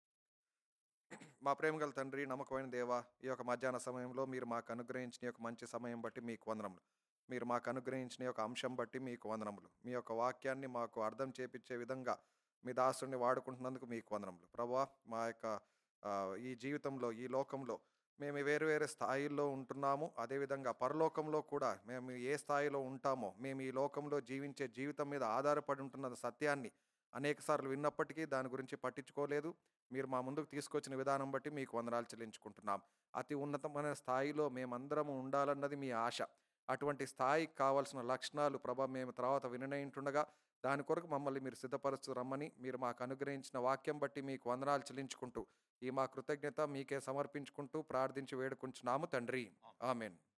మా ప్రేమగల తండ్రి నమ్మకమైన దేవ ఈ యొక్క మధ్యాహ్న సమయంలో మీరు మాకు అనుగ్రహించిన ఈ యొక్క మంచి సమయం బట్టి మీకు వందనములు మీరు మాకు అనుగ్రహించిన ఈ యొక్క అంశం బట్టి మీకు వందనములు మీ యొక్క వాక్యాన్ని మాకు అర్థం చేపించే విధంగా మీ దాసుని వాడుకుంటున్నందుకు మీకు వందనములు ప్రభా మా యొక్క ఆ, ఈ జీవితంలో ఈ లోకంలో మేము వేరు వేరే స్థాయిల్లో ఉంటున్నాము అదేవిధంగా పరలోకంలో కూడా మేము ఏ స్థాయిలో ఉంటామో మేము ఈ లోకంలో జీవించే జీవితం మీద ఆధారపడి ఉంటున్న సత్యాన్ని అనేకసార్లు విన్నప్పటికీ దాని గురించి పట్టించుకోలేదు మీరు మా ముందుకు తీసుకొచ్చిన విధానం బట్టి మీకు వందనాలు చెల్లించుకుంటున్నాం అతి ఉన్నతమైన స్థాయిలో మేమందరము ఉండాలన్నది మీ ఆశ అటువంటి స్థాయికి కావాల్సిన లక్షణాలు ప్రభా మేము తర్వాత వినయింటుండగా దాని కొరకు మమ్మల్ని మీరు సిద్ధపరచు రమ్మని మీరు మాకు అనుగ్రహించిన వాక్యం బట్టి మీకు వందనాలు చెల్లించుకుంటూ ఈ మా కృతజ్ఞత మీకే సమర్పించుకుంటూ ప్రార్థించి వేడుకుంటున్నాము తండ్రి ఆమెన్